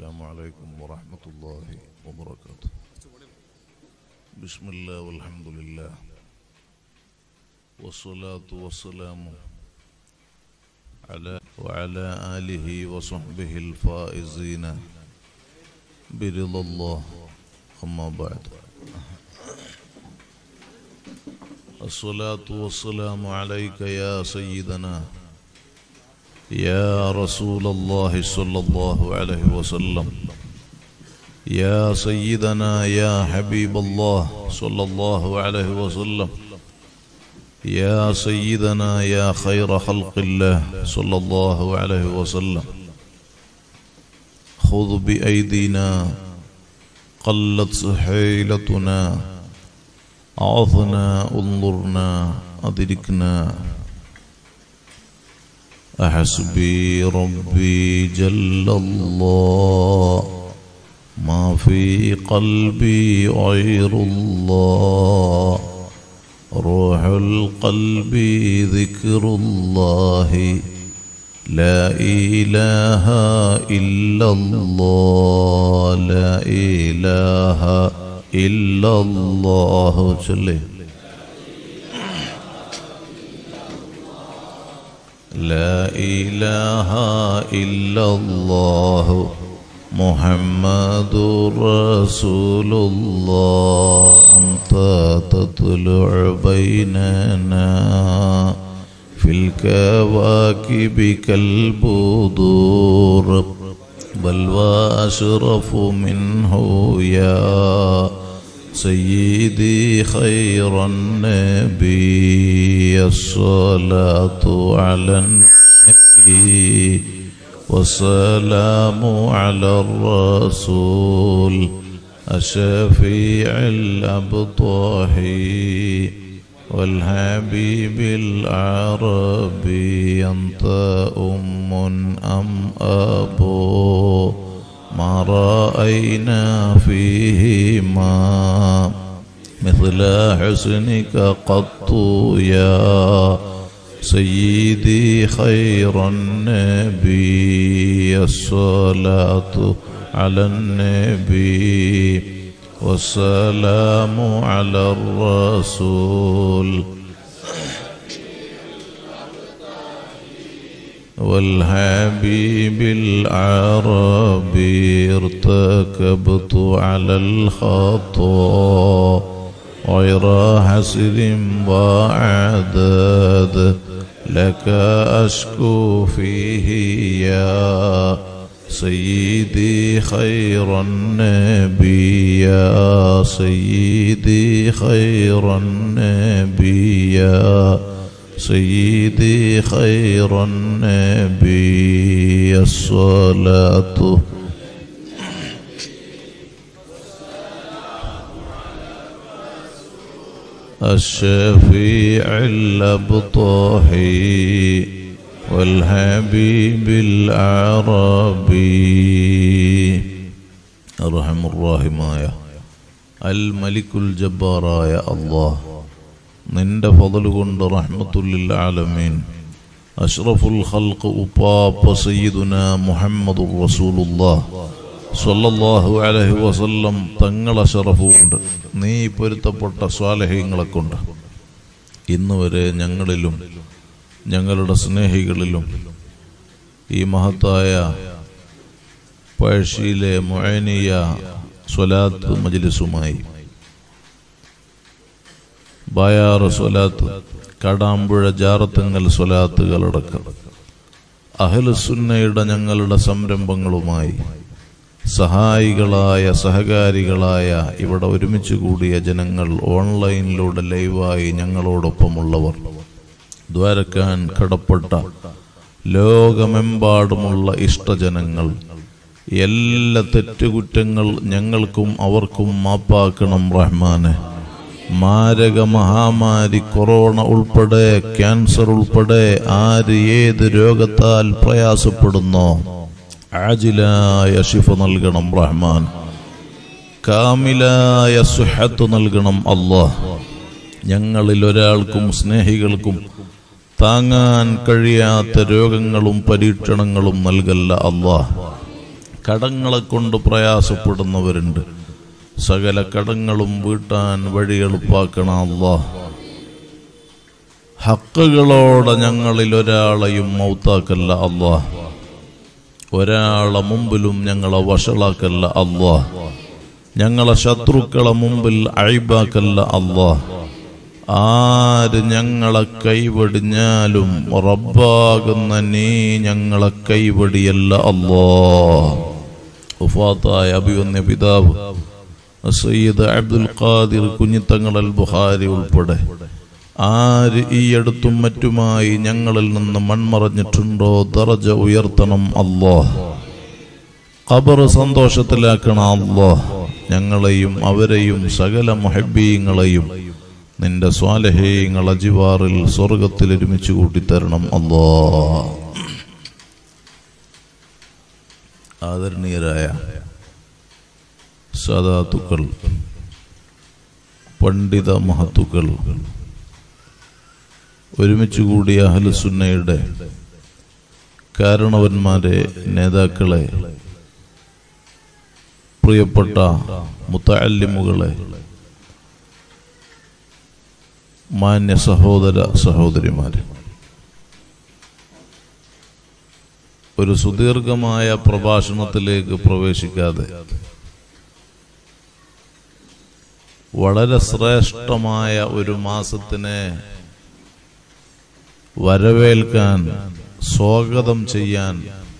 السلام عليكم ورحمة الله وبركاته بسم الله والحمد لله والصلاة والسلام على وعلى آله وصحبه الفائزين برضا الله أما بعد الصلاة والسلام عليك يا سيدنا يا رسول الله صلى الله عليه وسلم يا سيدنا يا حبيب الله صلى الله عليه وسلم يا سيدنا يا خير خلق الله صلى الله عليه وسلم خذ بأيدينا قلت حيلتنا أعظنا انظرنا أدركنا أحسبي ربي جل الله ما في قلبي غير الله روح القلب ذكر الله لا إله إلا الله لا إله إلا الله صلي لا إله إلا الله محمد رسول الله أنت تطلع بيننا في الكواكب كالبدور بل وأشرف منه يا سيدي خير النبي الصلاة على النبي والسلام على الرسول الشفيع الأبطحي والحبيب العربي أنت أم أم أبو ما رأينا فيهما مثل حسنك قط يا سيدي خير النبي الصلاة على النبي والسلام على الرسول والحبيب العربي ارتكبت على الخطا غير حسر وعدد لك أشكو فيه يا سيدي خير النبي يا سيدي خير النبي يا سيدي خير النبي الصلاة الشفيع الأبطحي والحبيب العربي أرحم الراحماയ അൽ മലിക്കുൽ ജബ്ബാറായ അള്ളാഹ് നിന്റെ ഫضل കൊണ്ട് റഹ്മത്തുല്ലിൽ ആലമീൻ അഷ്റഫുൽ ഖൽഖ് ഉപ്പാപ്പ സയ്യിദുന മുഹമ്മദുർ റസൂലുള്ളാഹ് സ്വല്ലല്ലാഹു അലൈഹി വസല്ലം തങ്ങളെ ഷറഫുണ്ട് നീ പൊരുത്തപ്പെട്ട സ്വാലഹ്യങ്ങളെ കൊണ്ട് ഇന്ന് വരെ ഞങ്ങളിലും ഞങ്ങളുടെ സ്നേഹികളിലും ഈ മഹത്തായ പഴശ്ശിയിലെ മൊഴനിയ സ്വലാത്ത് മജ്ലിസുമായി ബായാറ് സ്വലാത്ത് കടാമ്പുഴ ജാറത്തങ്ങൽ സ്വലാത്തുകളടക്കം അഹലുസുന്നയുടെ ഞങ്ങളുടെ സംരംഭങ്ങളുമായി സഹായികളായ സഹകാരികളായ ഇവിടെ ഒരുമിച്ച് കൂടിയ ജനങ്ങൾ ഓൺലൈനിലൂടെ ലൈവായി ഞങ്ങളോടൊപ്പമുള്ളവർ ദ്വാരക്കാൻ കടപ്പെട്ട ലോകമെമ്പാടുമുള്ള ഇഷ്ടജനങ്ങൾ എല്ലാ തെറ്റുകുറ്റങ്ങൾ ഞങ്ങൾക്കും അവർക്കും മാപ്പാക്കണം റഹ്മാനെ മാരക മഹാമാരി കൊറോണ ഉൾപ്പെടെ ക്യാൻസർ ഉൾപ്പെടെ ആര് ഏത് രോഗത്താൽ പ്രയാസപ്പെടുന്നോ ആജിലായ ശിഫ നൽകണം റഹ്മാൻ കാമിലായ സുഹത്ത് നൽകണം അള്ളാഹ് ഞങ്ങളിൽ ഒരാൾക്കും സ്നേഹികൾക്കും താങ്ങാൻ കഴിയാത്ത രോഗങ്ങളും പരീക്ഷണങ്ങളും നൽകല്ല അള്ളാഹ് കടങ്ങളെ കൊണ്ട് പ്രയാസപ്പെടുന്നവരുണ്ട് സകല കടങ്ങളും വീട്ടാൻ വഴി എളുപ്പാക്കണം അല്ലാ ഹക്കുകളോടെ ഞങ്ങളിൽ ഒരാളെയും മൗത്താക്കല്ല അല്ലാ ഒരാളെ മുമ്പിലും ഞങ്ങളെ വഷളാക്കല്ല അല്ലാ ഞങ്ങളെ ശത്രുക്കളെ മുമ്പിൽ അഴിബാക്കല്ല അല്ലാ ആര് ഞങ്ങളെ കൈവടിഞ്ഞാലും റബ്ബാകുന്ന നീ ഞങ്ങളെ കൈവടിയല്ല അല്ലാ ഉഫാത്തായ അഭിവന്യ പിതാവ് സയ്യിദ് അബ്ദുൽ ഖാദിർ കുഞ്ഞിത്തങ്ങൾ അൽ ബുഹാരി ഉൾപ്പെടെ ആര് ഈ അടുത്തും മറ്റുമായി ഞങ്ങളിൽ നിന്ന് മൺമറഞ്ഞിട്ടുണ്ടോ ദറജ ഉയർത്തണം അല്ലോ ഖബർ സന്തോഷത്തിലാക്കണം അല്ലോ ഞങ്ങളെയും അവരെയും സകല മുഹബീങ്ങളെയും നിന്റെ സ്വാലഹേയങ്ങൾ അജിവാറിൽ സ്വർഗത്തിൽ ഒരുമിച്ച് കൂട്ടിത്തരണം അല്ലോ ആദരണീയരായ സദാത്തുക്കൾ പണ്ഡിത മഹത്തുക്കൾ ഒരുമിച്ച് കൂടിയ അഹലുസുന്നയുടെ കാരണവന്മാരെ നേതാക്കളെ പ്രിയപ്പെട്ട മുത്തല്ലിമുകളെ മാന്യ സഹോദര സഹോദരിമാരെ ഒരു സുദീർഘമായ പ്രഭാഷണത്തിലേക്ക് പ്രവേശിക്കാതെ വളരെ ശ്രേഷ്ഠമായ ഒരു മാസത്തിനെ വരവേൽക്കാൻ സ്വാഗതം ചെയ്യാൻ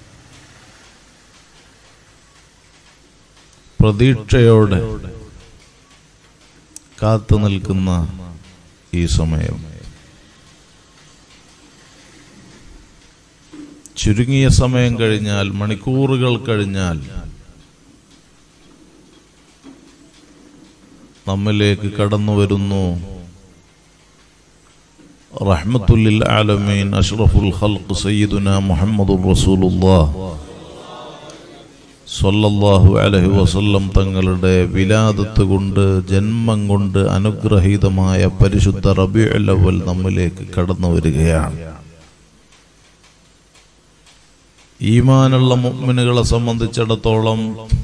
പ്രതീക്ഷയോടെ കാത്തു നിൽക്കുന്ന ഈ സമയം ചുരുങ്ങിയ സമയം കഴിഞ്ഞാൽ മണിക്കൂറുകൾ കഴിഞ്ഞാൽ നമ്മിലേക്ക് കടന്നു വരുന്നു റഹ്മത്തുല്ലിൽ ആലമീൻ അഷ്റഫുൽ ഖൽഖ് സയ്യിദുന മുഹമ്മദുർ റസൂലുള്ളാഹ് സല്ലല്ലാഹു അലൈഹി വസല്ലം തങ്ങളുടെ വിലാദത്ത് കൊണ്ട് ജന്മം കൊണ്ട് അനുഗ്രഹീതമായ പരിശുദ്ധ റബീഉൽ അവൽ നമ്മിലേക്ക് കടന്നു വരികയാണ് ഈമാനുള്ള മുഅ്മിനുകളെ സംബന്ധിച്ചിടത്തോളം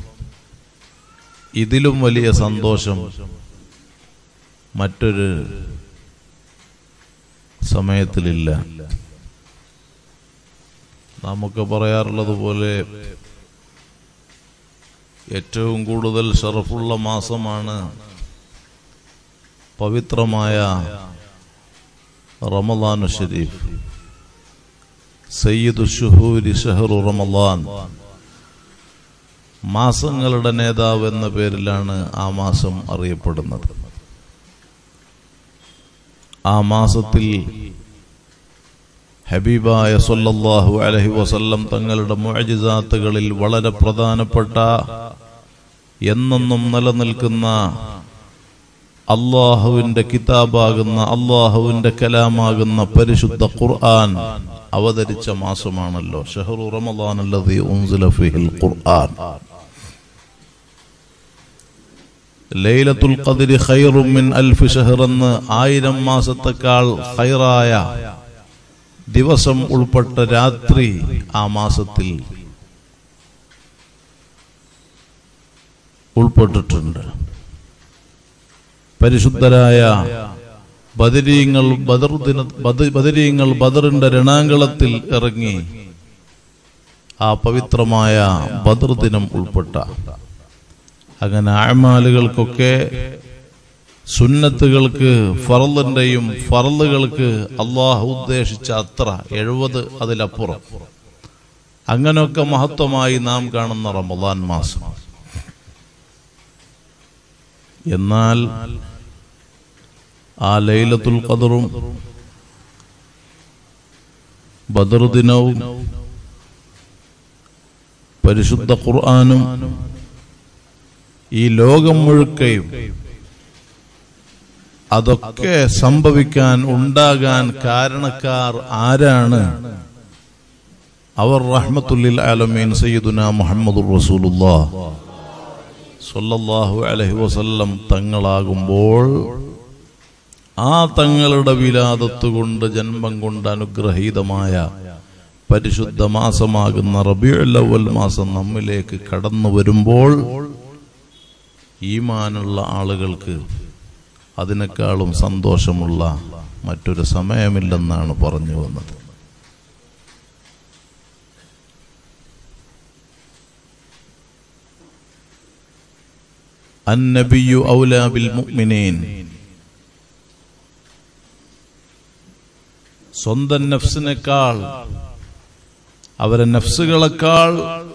ഇതിലും വലിയ സന്തോഷം മറ്റൊരു സമയത്തിലില്ല നമുക്ക് പറയാറുള്ളത് പോലെ ഏറ്റവും കൂടുതൽ ഷറഫുള്ള മാസമാണ് പവിത്രമായ റമദാനു ഷരീഫ് സയ്യിദു ഷുഹൂരി ഷഹറു റമദാൻ മാസങ്ങളുടെ നേതാവ് എന്ന പേരിലാണ് ആ മാസം അറിയപ്പെടുന്നത് ആ മാസത്തിൽ ഹബീബായ സല്ലല്ലാഹു അലൈഹി വസല്ലം തങ്ങളുടെ മുഅജിസാത്തുകളിൽ വളരെ പ്രധാനപ്പെട്ട എന്നെന്നും നിലനിൽക്കുന്ന അള്ളാഹുവിന്റെ കിതാബാകുന്ന അള്ളാഹുവിന്റെ കലാമാകുന്ന പരിശുദ്ധ ഖുർആൻ അവതരിച്ച മാസമാണല്ലോ ഷഹറു റമദാൻ അല്ലദീ ഉൻസില ഫീഹിൽ ഖുർആൻ ലൈലത്തുൽ ഖദ്രി ഖൈറും മിൻ അൽഫ് ഷഹർ എന്ന് ആയിരം മാസത്തെക്കാൾ ഖൈറായ ദിവസം ഉൾപ്പെട്ട രാത്രി ആ മാസത്തിൽ ഉൾപ്പെട്ടിട്ടുണ്ട് പരിശുദ്ധരായ ബദരീങ്ങൾ ബദർ ദിന ബദ- ബദരീങ്ങൾ ബദറിന്റെ രണാങ്കളത്തിൽ ഇറങ്ങി ആ പവിത്രമായ ബദർ ദിനം ഉൾപ്പെട്ട അങ്ങനെ അഴമാലുകൾക്കൊക്കെ സുന്നത്തുകൾക്ക് ഫറലിന്റെയും ഫറലുകൾക്ക് അള്ളാഹു ഉദ്ദേശിച്ച അത്ര എഴുപത് അതിലപ്പുറം അങ്ങനെയൊക്കെ മഹത്വമായി നാം കാണുന്ന റമദാൻ മാസം എന്നാൽ ആ ലൈലത്തുൽ ഖദറും ബദർ ദിനവും പരിശുദ്ധ ഖുർആാനും ഈ ലോകം മുഴുക്കയും അതൊക്കെ സംഭവിക്കാൻ ഉണ്ടാകാൻ കാരണക്കാർ ആരാണ് അവർ റഹ്മത്തുല്ലിൽ ആലമീൻ സയ്യിദുന മുഹമ്മദുർ റസൂലുള്ളാഹ് സല്ലല്ലാഹു അലൈഹി വസല്ലം തങ്ങളാകുമ്പോൾ ആ തങ്ങളുടെ വിലാദത്ത് കൊണ്ട് ജന്മം കൊണ്ട് അനുഗ്രഹീതമായ പരിശുദ്ധ മാസമാകുന്ന റബിയുൽ അവൽ മാസം നമ്മിലേക്ക് കടന്നു വരുമ്പോൾ ഈമാനുള്ള ആളുകൾക്ക് അതിനേക്കാളും സന്തോഷമുള്ള മറ്റൊരു സമയമില്ലെന്നാണ് പറഞ്ഞു വന്നത് അന്നബിയു ഔലാ ബിൽ മുഅ്മിനീൻ സ്വന്തം നഫ്സിനേക്കാൾ അവരെ നഫ്സുകളെക്കാൾ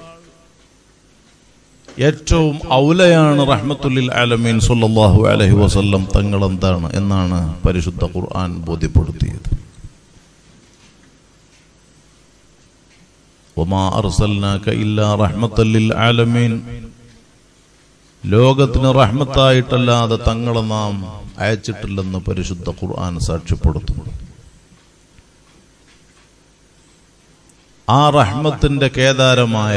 ഏറ്റവും ഔലയാണ് റഹ്മത്തുല്ലിൽ ആലമീൻ സല്ലല്ലാഹു അലൈഹി വസല്ലം തങ്ങൾ എന്താണ് എന്നാണ് പരിശുദ്ധ ഖുർആൻ ബോധ്യപ്പെടുത്തിയത് വമാ അർസൽനാക ഇല്ലാ റഹ്മത്തല്ലിൽ ആലമീൻ ലോകത്തിന് റഹ്മത്തായിട്ടല്ലാതെ തങ്ങളെ നാം അയച്ചിട്ടില്ലെന്ന് പരിശുദ്ധ ഖുർആൻ സാക്ഷ്യപ്പെടുത്തുന്നു ആ റഹ്മത്തിന്റെ കേദാരമായ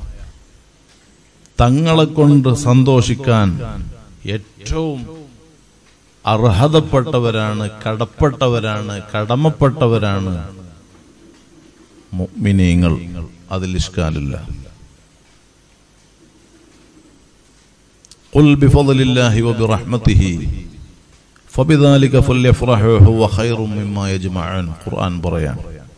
തങ്ങളെ കൊണ്ട് സന്തോഷിക്കാൻ ഏറ്റവും അർഹതപ്പെട്ടവരാണ് കടപ്പെട്ടവരാണ് കടമപ്പെട്ടവരാണ് മുഅ്മിനീങ്ങൾ അതിൽ ഇഷ്കാലില്ല قل بفضل الله وبرحمته فبذلك فليفرحوا هو خير مما يجمعون ഖുർആൻ പറയാൻ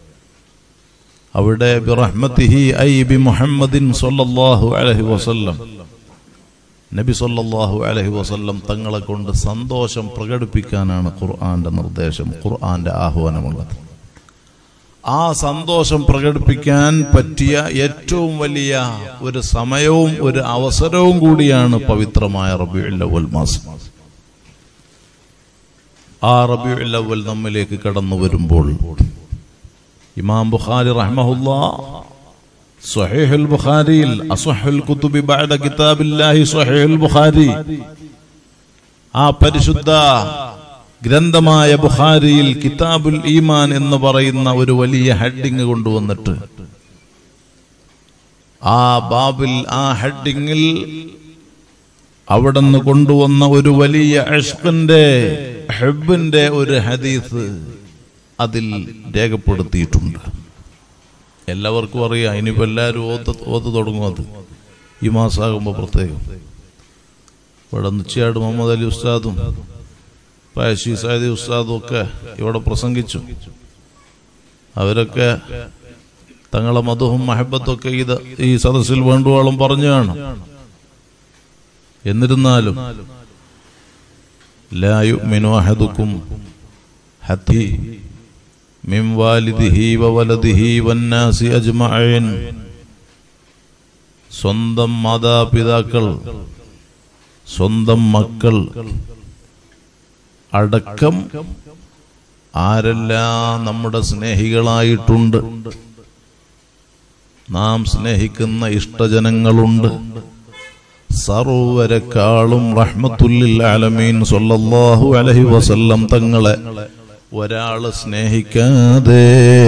അവിടെ ബിറഹ്മത്തിഹി ഐ ബി മുഹമ്മദിൻ സല്ലല്ലാഹു അലൈഹി വസല്ലം നബി സല്ലല്ലാഹു അലൈഹി വസല്ലം തങ്ങളെ കൊണ്ട് സന്തോഷം പ്രകടിപ്പിക്കാനാണ് ഖുർആന്റെ നിർദ്ദേശം ഖുർആന്റെ ആഹ്വാനമുള്ളത് ആ സന്തോഷം പ്രകടിപ്പിക്കാൻ പറ്റിയ ഏറ്റവും വലിയ ഒരു സമയവും ഒരു അവസരവും കൂടിയാണ് പവിത്രമായ റബിയുൽ അവൽ മാസം ആ റബിയുൽ അവൽ നമ്മിലേക്ക് കടന്നു വരുമ്പോൾ ഇമാം ബുഖാരി റഹ്മഹുല്ലാ സ്വഹീഹുൽ ബുഖാരിയിൽ അസ്വഹുൽ കുതുബി ബഅദ കിതാബില്ലാഹി സ്വഹീഹുൽ ബുഖാരി ആ പരിശുദ്ധ ഗ്രന്ഥമായ ബുഖാരിയിൽ കിതാബുൽ ഈമാൻ എന്ന് പറയുന്ന ഒരു വലിയ ഹെഡിങ് കൊണ്ടുവന്നിട്ട് ആ ബാബിൽ ആ ഹെഡിങ്ങിൽ അവിടുന്ന് കൊണ്ടുവന്ന ഒരു വലിയ അഷ്കിന്റെ ഹെബിന്റെ ഒരു ഹദീസ് അതിൽ രേഖപ്പെടുത്തിയിട്ടുണ്ട് എല്ലാവർക്കും അറിയാം ഇനിയിപ്പോ എല്ലാവരും ഓത്ത് ഓത്ത് തുടങ്ങും അത് ഈ മാസമാകുമ്പോൾ പ്രത്യേകം ഇവിടെ നിച്ചയാട് മുഹമ്മദ് അലി ഉസ്താദും പായശി സാദി ഉസ്താദും ഒക്കെ ഇവിടെ പ്രസംഗിച്ചു അവരൊക്കെ തങ്ങളെ മധുവും മഹബത്തും ഒക്കെ ഇത് ഈ സദസ്സിൽ വേണ്ടുവോളം പറഞ്ഞു കാണും എന്നിരുന്നാലും ലാ യുഅ്മിനു അഹദുക്കും ഹത്തി മിൻ വാലിദിഹി വവലദിഹി വന്നാസി അജ്മഈൻ സ്വന്തം മാതാപിതാക്കൾ സ്വന്തം മക്കൾ അടക്കം ആരെല്ലാം നമ്മുടെ സ്നേഹികളായിട്ടുണ്ട് നാം സ്നേഹിക്കുന്ന ഇഷ്ടജനങ്ങളുണ്ട് സർവരെക്കാളും റഹ്മത്തുല്ലിൽ ആലമീൻ സല്ലല്ലാഹു അലൈഹി വസല്ലം തങ്ങളെ ഒരാള് സ്നേഹിക്കാതെ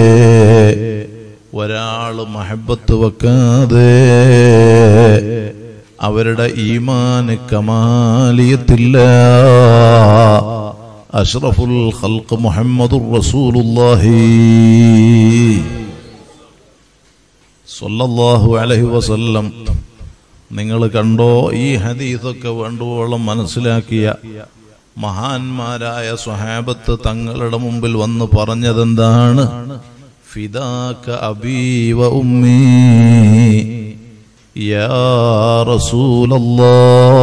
ഒരാള് മഹബത്ത് വെക്കാതെ അവരുടെ ഈമാന് കമാലിയത്തില്ല അഷ്റഫുൽ ഖൽഖ് മുഹമ്മദുർ റസൂലുള്ളാഹി സല്ലല്ലാഹു അലൈഹി വസല്ലം നിങ്ങൾ കണ്ടോ ഈ ഹദീസൊക്കെ വേണ്ടുവോളം മനസ്സിലാക്കിയ മഹാന്മാരായ സ്വഹാബത്ത് തങ്ങളുടെ മുമ്പിൽ വന്ന് പറഞ്ഞതെന്താണ് ഫിദാക അബീവ ഉമ്മീ യാ റസൂലല്ലാ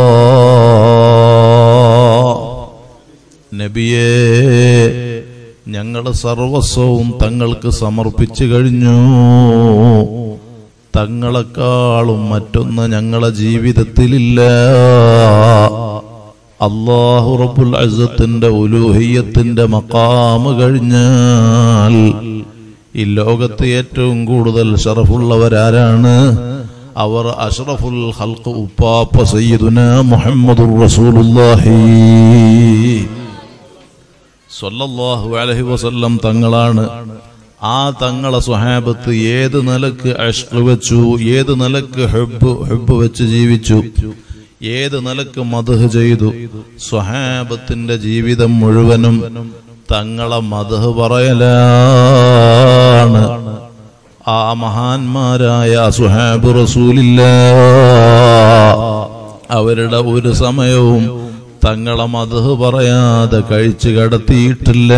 നബിയേ ഞങ്ങൾ സർവസ്വവും തങ്ങൾക്ക് സമർപ്പിച്ചു കഴിഞ്ഞു തങ്ങളെക്കാളും മറ്റൊന്ന് ഞങ്ങളെ ജീവിതത്തിലില്ല അള്ളാഹു റബ്ബുൽ അസത്തിന്റെ ഉലൂഹിയത്തിന്റെ മക്കാമ് കഴിഞ്ഞാൽ ഈ ലോകത്ത് ഏറ്റവും കൂടുതൽ ഷറഫുള്ളവരാരാണ് അവർ അഷ്റഫുൽ ഹൽക്ക് ഉപ്പാപ്പ സയ്യിദുന മുഹമ്മദുർ റസൂലുള്ളാഹി സ്വല്ലല്ലാഹു അലൈഹി വസല്ലം തങ്ങളാണ് ആ തങ്ങളെ സ്വഹാബത്ത് ഏത് നിലക്ക് അഷ്ക് വെച്ചു ഏത് നിലക്ക് ഹെബ് ഹെബ് വെച്ച് ജീവിച്ചു ഏത് നിലക്ക് മധുഹ് ചെയ്തു സ്വഹാബത്തിന്റെ ജീവിതം മുഴുവനും തങ്ങളെ മധുഹ് പറയലാണ് ആ മഹാന്മാരായ സുഹാബ് റസൂലില്ല അവരുടെ ഒരു സമയവും തങ്ങളെ മതഹ് പറയാതെ കഴിച്ചു കടത്തിയിട്ടില്ല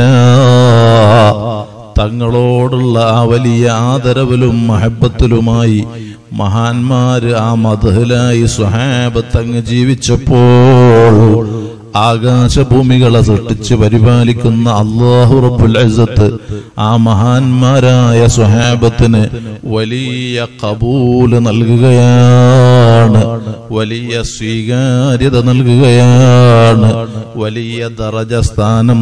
തങ്ങളോടുള്ള ആ വലിയ ആദരവിലും മഹബത്തിലുമായി മഹാന്മാര് ആ മതഹിലായി സുഹാബത്തങ്ങ് ജീവിച്ചപ്പോൾ ആകാശഭൂമികളെ സൃഷ്ടിച്ച് പരിപാലിക്കുന്ന അള്ളാഹു റബ്ബുൽ ഇസ്സത്ത് ആ മഹാന്മാരായ സുഹാബത്തിന് വലിയ കബൂല് നൽകുകയാണ് വലിയ സ്വീകാര്യത നൽകുകയാണ് വലിയ ദറജ സ്ഥാനം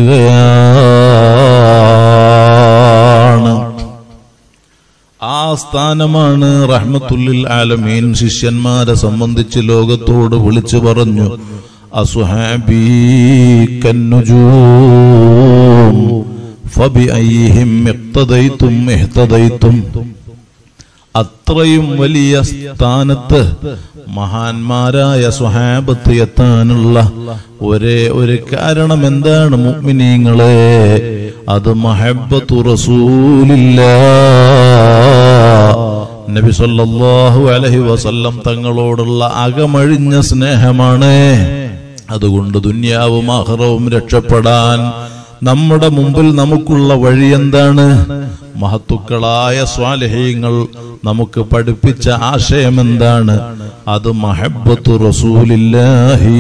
നൽകുകയാണ് ആ സ്ഥാനമാണ് റഹ്മത്തുല്ലിൽ ആലമീൻ ശിഷ്യന്മാരെ സംബന്ധിച്ച് ലോകത്തോട് വിളിച്ചു പറഞ്ഞു അസുഹാബി കന്നുജൂം ഫബിഅയ്യിഹിം ഇഖ്തദൈതും ഇഹ്തദൈതും അത്രയും വലിയ സ്ഥാനത്ത് മഹാന്മാരായ സ്വഹാബത്ത് എത്താനുള്ള ഒരേ ഒരു കാരണം എന്താണ് മുഅ്മിനീങ്ങളെ അത് മഹബത്തു റസൂലില്ല നബി സല്ലല്ലാഹു അലൈഹി വസല്ലം തങ്ങളോടുള്ള അകമഴിഞ്ഞ സ്നേഹമാണ് അതുകൊണ്ട് ദുന്യാവും ആഹ്റവും രക്ഷപ്പെടാൻ നമ്മുടെ മുമ്പിൽ നമുക്കുള്ള വഴി എന്താണ് മഹത്തുക്കളായ സ്വാലഹീങ്ങൾ നമുക്ക് പഠിപ്പിച്ച ആശയം എന്താണ് അത് മഹബത്തു റസൂലില്ലാഹി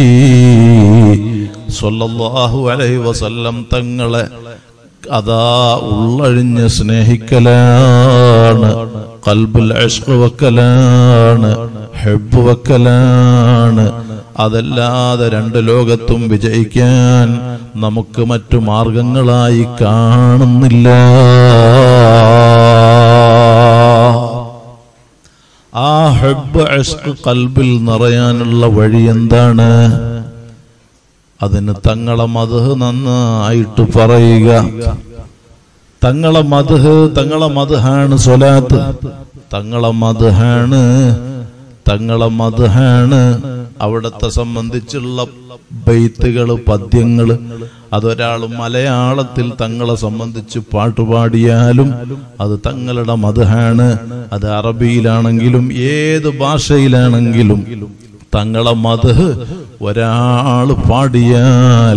സ്വല്ലല്ലാഹു അലൈഹി വസല്ലം തങ്ങളെ അതാ ഉള്ളഴിഞ്ഞ് സ്നേഹിക്കലാണ് കൽബുൽ അഷ്ക് വെക്കലാണ് ഹെബ് വെക്കലാണ് അതല്ലാതെ രണ്ട് ലോകത്തും വിജയിക്കാൻ നമുക്ക് മറ്റു മാർഗങ്ങളായി കാണുന്നില്ല ആ ഹെബ് അഷ്ക് കൽബിൽ നിറയാനുള്ള വഴി എന്താണ് അതിന് തങ്ങളെ മതഹ് നന്നായിട്ട് പറയുക തങ്ങളെ മതഹ് തങ്ങളെ മതഹാണ് സ്വലാത്ത് തങ്ങളെ മതഹാണ് തങ്ങളെ മതഹാണ് അവിടത്തെ സംബന്ധിച്ചുള്ള ബെയ്ത്തുകള് പദ്യങ്ങള് അതൊരാൾ മലയാളത്തിൽ തങ്ങളെ സംബന്ധിച്ച് പാട്ടുപാടിയാലും അത് തങ്ങളുടെ മതഹാണ് അത് അറബിയിലാണെങ്കിലും ഏത് ഭാഷയിലാണെങ്കിലും തങ്ങളെ മത് ഒരാൾ പാടിയാൽ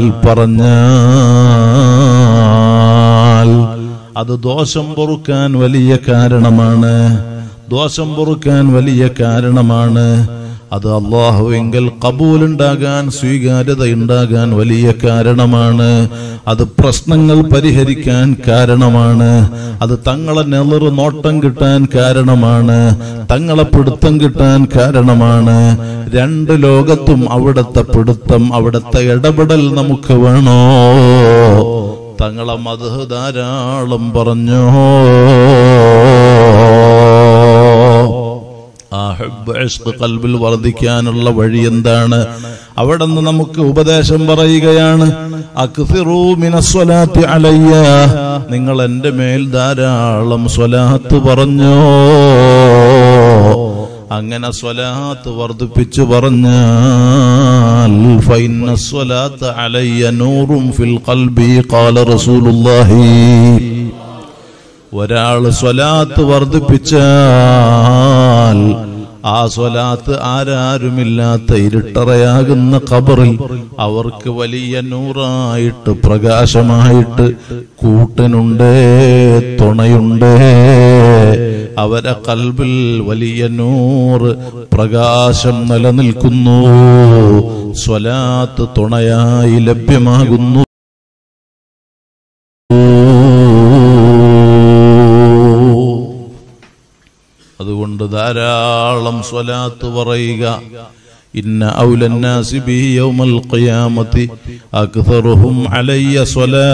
പറഞ്ഞാൽ അത് ദോഷം പൊറുക്കാൻ വലിയ കാരണമാണ് ദോഷം പൊറുക്കാൻ വലിയ കാരണമാണ് അത് അള്ളാഹുവെങ്കിൽ കബൂലുണ്ടാകാൻ സ്വീകാര്യത ഉണ്ടാകാൻ വലിയ കാരണമാണ് അത് പ്രശ്നങ്ങൾ പരിഹരിക്കാൻ കാരണമാണ് അത് തങ്ങളെ നെളറ് നോട്ടം കിട്ടാൻ കാരണമാണ് തങ്ങളെ പിടുത്തം കിട്ടാൻ കാരണമാണ് രണ്ട് ലോകത്തും അവിടത്തെ പിടുത്തം അവിടത്തെ ഇടപെടൽ നമുക്ക് വേണോ തങ്ങളെ മധു ധാരാളം പറഞ്ഞോ ആ ഹബ്ബ് ഇഷ്ക് കൽബിൽ വർദ്ധിക്കാനുള്ള വഴി എന്താണ് അവിടെ നിന്ന് നമുക്ക് ഉപദേശം പറയുകയാണ് അക്സിറൂ മിനസ്വലാത്തി അലയ്യ നിങ്ങൾ എന്റെ മേൽ ധാരാളം സ്വലാത്ത് പറഞ്ഞോ അങ്ങനെ സ്വലാത്ത് വർദ്ധിപ്പിച്ചു പറഞ്ഞാൽ ഫൈന സ്വലാത്ത് അലയ്യ നൂറും ഫിൽ ഖൽബി ഖാല റസൂലുള്ളാഹി ഒരാൾ സ്വലാത്ത് വർദ്ധിപ്പിച്ചാൽ ആ സ്വലാത്ത് ആരാരുമില്ലാത്ത ഇരുട്ടറയാകുന്ന ഖബറിൽ അവർക്ക് വലിയ നൂറായിട്ട് പ്രകാശമായിട്ട് കൂട്ടനുണ്ട് തുണയുണ്ട് അവരെ കൽബിൽ വലിയ നൂറ് പ്രകാശം നിലനിൽക്കുന്നു സ്വലാത്ത് തുണയായി ലഭ്യമാകുന്നു അതുകൊണ്ട് ധാരാളം സ്വലാത്ത് പറയുക ഇന്ന ഔലന്നാസി ബി യൗമൽ ഖിയാമത്തി അക്തറുഹും അലയ്യ സ്വലാ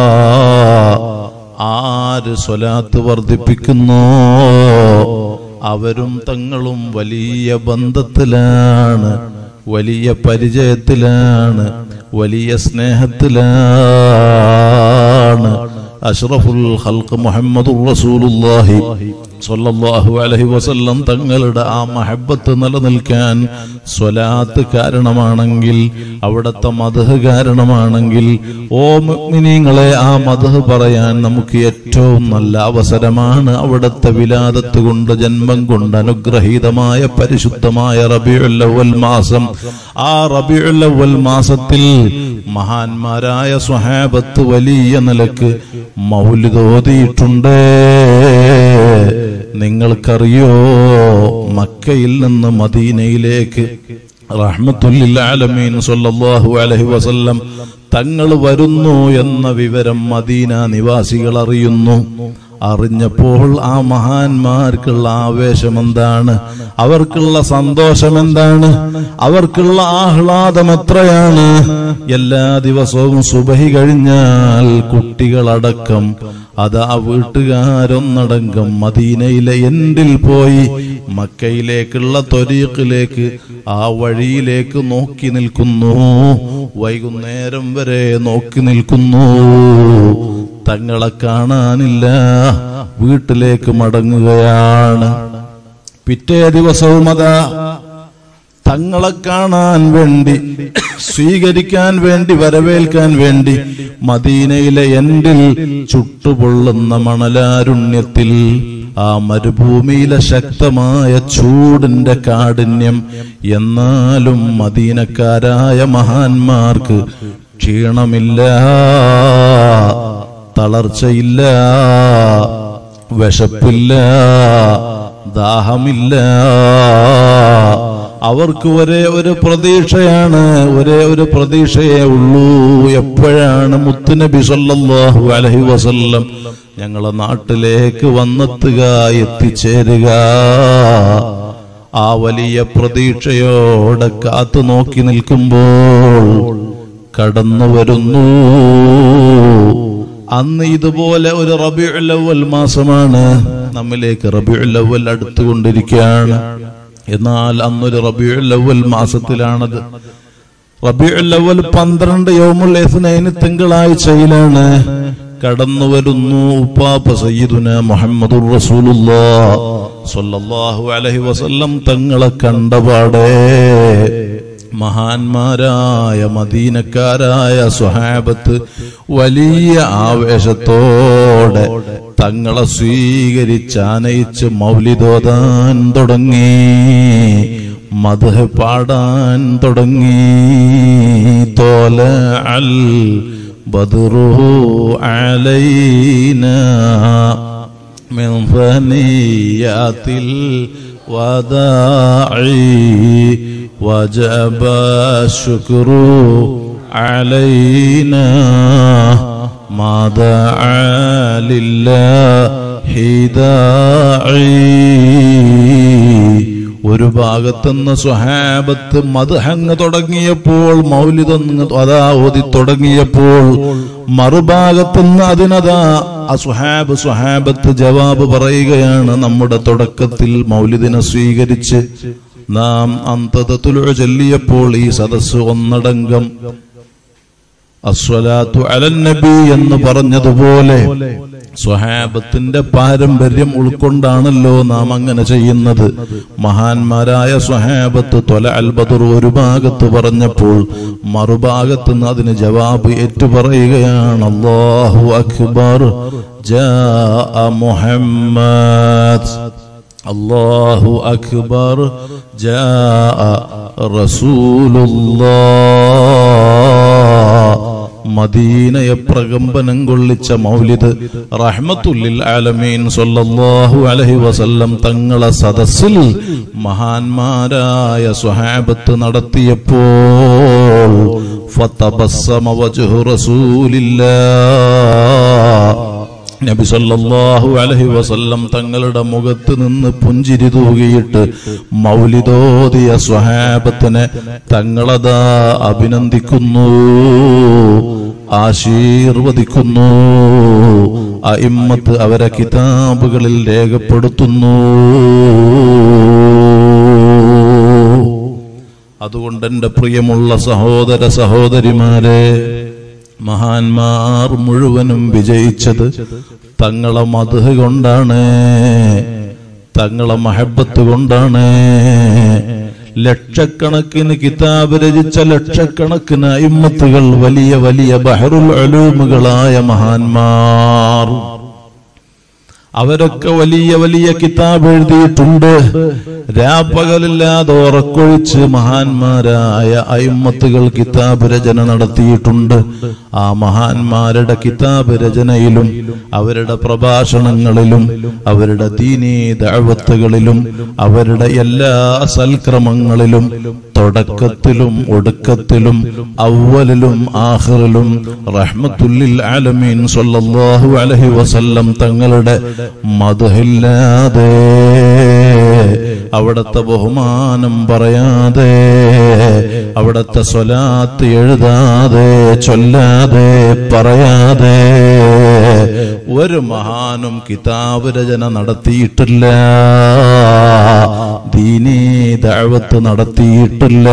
ആര് സ്വലാത്ത് വർദ്ധിപ്പിക്കുന്നോ അവരും തങ്ങളും വലിയ ബന്ധത്തിലാണ് വലിയ പരിചയത്തിലാണ് വലിയ സ്നേഹത്തിലാണ് അഷ്റഫുൽ ഖൽഖ് മുഹമ്മദുർ റസൂലുള്ളാഹി സ്വല്ലല്ലാഹു അലൈഹി വസല്ലം തങ്ങളുടെ ആ മഹബത്ത് നിലനിൽക്കാൻ സ്വലാത്ത് കാരണമാണെങ്കിൽ അവിടുത്തെ മദഹ് കാരണമാണെങ്കിൽ ഓ മുഅ്മിനീങ്ങളെ ആ മദഹ് പറയാൻ നമുക്ക് ഏറ്റവും നല്ല അവസരമാണ് അവിടുത്തെ വിലാദത്ത് കൊണ്ട് ജന്മം കൊണ്ട് അനുഗ്രഹീതമായ പരിശുദ്ധമായ റബിയുൽ അവ്വൽ മാസം ആ റബിയുൽ അവ്വൽ മാസത്തിൽ മഹാന്മാരായ സ്വഹാബത്ത് വലിയ നിലക്ക് മൗലിതോതിയിട്ടുണ്ട് നിങ്ങൾക്കറിയോ മക്കയിൽ നിന്ന് മദീനയിലേക്ക് റഹ്മത്തുല്ലിൽ ആലമീൻ സല്ലല്ലാഹു അലൈഹി വസല്ലം തങ്ങൾ വരുന്നു എന്ന വിവരം മദീന നിവാസികൾ അറിയുന്നു അറിഞ്ഞപ്പോൾ ആ മഹാന്മാർക്കുള്ള ആവേശം എന്താണ് അവർക്കുള്ള സന്തോഷം എന്താണ് അവർക്കുള്ള ആഹ്ലാദം എത്രയാണ് എല്ലാ ദിവസവും സുബഹി കഴിഞ്ഞാൽ കുട്ടികളടക്കം അതാ വീട്ടുകാരൊന്നടങ്കം മദീനയിലെ എൻഡിൽ പോയി മക്കയിലേക്കുള്ള തൊരീഖിലേക്ക് ആ വഴിയിലേക്ക് നോക്കി നിൽക്കുന്നു വൈകുന്നേരം വരെ നോക്കി നിൽക്കുന്നു തങ്ങളെ കാണാനില്ല വീട്ടിലേക്ക് മടങ്ങുകയാണ് പിറ്റേ ദിവസവും അതാ തങ്ങളെ കാണാൻ വേണ്ടി സ്വീകരിക്കാൻ വേണ്ടി വരവേൽക്കാൻ വേണ്ടി മദീനയിലെ എൻഡിൽ ചുട്ടുപൊള്ളുന്ന മണലാരുണ്യത്തിൽ ആ മരുഭൂമിയിലെ ശക്തമായ ചൂടിന്റെ കാഠിന്യം എന്നാലും മദീനക്കാരായ മഹാന്മാർക്ക് ക്ഷീണമില്ല തളർച്ചയില്ല വിശപ്പില്ല ദാഹമില്ല അവർക്ക് ഒരേ ഒരു പ്രതീക്ഷയാണ് ഒരേ ഒരു പ്രതീക്ഷയേ ഉള്ളൂ എപ്പോഴാണ് മുത്തുനബി സല്ലല്ലാഹു അലൈഹി വസല്ലം ഞങ്ങളെ നാട്ടിലേക്ക് വന്നെത്തുക എത്തിച്ചേരുക ആ വലിയ പ്രതീക്ഷയോടെ കാത്തു നോക്കി നിൽക്കുമ്പോൾ കടന്നു വരുന്നു അന്ന് ഇതുപോലെ ഒരു റബിഉൽ അവ്വൽ മാസമാണ് നമ്മിലേക്ക് റബിഉൽ അവ്വൽ അടുത്തുകൊണ്ടിരിക്കുകയാണ് എന്നാൽ അന്നൊരു റബിഉൽ അവ്വൽ മാസത്തിലാണത് റബിഉൽ അവ്വൽ പന്ത്രണ്ട് യൗമുൽ ഇസ്നൈന് തിങ്കളാഴ്ചയിലാണ് കടന്നു വരുന്നു ഉപ്പാപ്പ സയ്യിദുന മുഹമ്മദുർ റസൂലുള്ളാഹ് സ്വല്ലല്ലാഹു അലൈഹി വസല്ലം തങ്ങളെ കണ്ടപാടേ മഹാന്മാരായ മദീനക്കാരായ സ്വഹാബത്ത് വലിയ ആവേശത്തോടെ തങ്ങളെ സ്വീകരിച്ചാനയിച്ച് മൗലിതോതാൻ തുടങ്ങി മധു പാടാൻ തുടങ്ങി തോല അൽ ബദറു അലൈന من ثنيات الوداع وجب الشكر علينا ما دعا لله داعي ഒരു ഭാഗത്തുനിന്ന് സ്വഹാബത്ത് മധുഹങ്ങ് തുടങ്ങിയപ്പോൾ മൗലിതൊന്ന് അതാ ഓതി തുടങ്ങിയപ്പോൾ മറുഭാഗത്തുനിന്ന് അതിനതാ ആ സുഹാബ് സുഹാബത്ത് ജവാബ് പറയുകയാണ് നമ്മുടെ തുടക്കത്തിൽ മൗലിദിനെ സ്വീകരിച്ച് നാം അന്തതത്തുലു ചൊല്ലിയപ്പോൾ ഈ സദസ്സ് ഒന്നടങ്കം അസ്വലാത്തു അലൻ നബി എന്ന് പറഞ്ഞതുപോലെ സ്വഹാബത്തിന്റെ പാരമ്പര്യം ഉൾക്കൊണ്ടാണല്ലോ നാം അങ്ങനെ ചെയ്യുന്നത് മഹാന്മാരായ സ്വഹാബത്ത് തൊല അൽബദർ ഒരു ഭാഗത്ത് പറഞ്ഞപ്പോൾ മറുഭാഗത്ത് നിന്ന് അതിന് ജവാബ് ഏറ്റുപറയുകയാണ് അല്ലാഹു അക്ബർ ജാ മുഹമ്മദ് അല്ലാഹു അക്ബർ ജാ റസൂലുള്ളാഹ് മദീനയെ പ്രകമ്പനം കൊള്ളിച്ച മൗലിദ് റഹ്മത്തുല്ലിൽ ആലമീൻ സല്ലല്ലാഹു അലൈഹി വസല്ലം തങ്ങളെ സദസ്സിൽ മഹാന്മാരായ സ്വഹാബത്ത് നടത്തിയപ്പോൾ ഫതബസ്സമ വജ്ഹു റസൂലില്ലാഹ് നബി സല്ലല്ലാഹു അലൈഹി വസല്ലം തങ്ങളുടെ മുഖത്ത് നിന്ന് പുഞ്ചിരി തൂകിയിട്ട് മൗലിദോദിയ സ്വഹാബത്തിനെ തങ്ങളതാ അഭിനന്ദിക്കുന്നു ആശീർവദിക്കുന്നു അയിമ്മത്ത് അവരെ കിതാബുകളിൽ രേഖപ്പെടുത്തുന്നു അതുകൊണ്ട് എന്റെ പ്രിയമുള്ള സഹോദര സഹോദരിമാരെ മഹാന്മാർ മുഴുവനും വിജയിച്ചത് തങ്ങളെ മധു കൊണ്ടാണ് തങ്ങളെ മഹബത്ത് കൊണ്ടാണ് ലക്ഷക്കണക്കിന് കിതാബ് രചിച്ച ലക്ഷക്കണക്കിന് അയിമ്മത്തുകൾ വലിയ വലിയ ബഹറുൽ അലൂമുകളായ മഹാന്മാർ അവരൊക്കെ വലിയ വലിയ കിതാബ് എഴുതിയിട്ടുണ്ട് രാപ്പകലില്ലാതെ ഉറക്കൊഴിച്ച് മഹാന്മാരായ അയിമ്മത്തുകൾ കിതാബ് രചന നടത്തിയിട്ടുണ്ട് ആ മഹാന്മാരുടെ കിതാബ് രചനയിലും അവരുടെ പ്രഭാഷണങ്ങളിലും അവരുടെ ദീനീ ദഅവത്തുകളിലും അവരുടെ എല്ലാ സൽക്രമങ്ങളിലും തുടക്കത്തിലും ഒടുക്കത്തിലും അവലിലും ആഖിറിലും റഹ്മത്തുല്ലിൽ ആലമീൻ സല്ലല്ലാഹു അലൈഹി വസല്ലം തങ്ങളുടെ മധുഹില്ലാതെ അവിടത്തെ ബഹുമാനം പറയാതെ അവിടത്തെ സ്വലാത്ത് എഴുതാതെ ചൊല്ലാതെ പറയാതെ ഒരു മഹാനും കിതാബ് രചന നടത്തിയിട്ടില്ല ദീനീ ദഅവത്ത് നടത്തിയിട്ടില്ല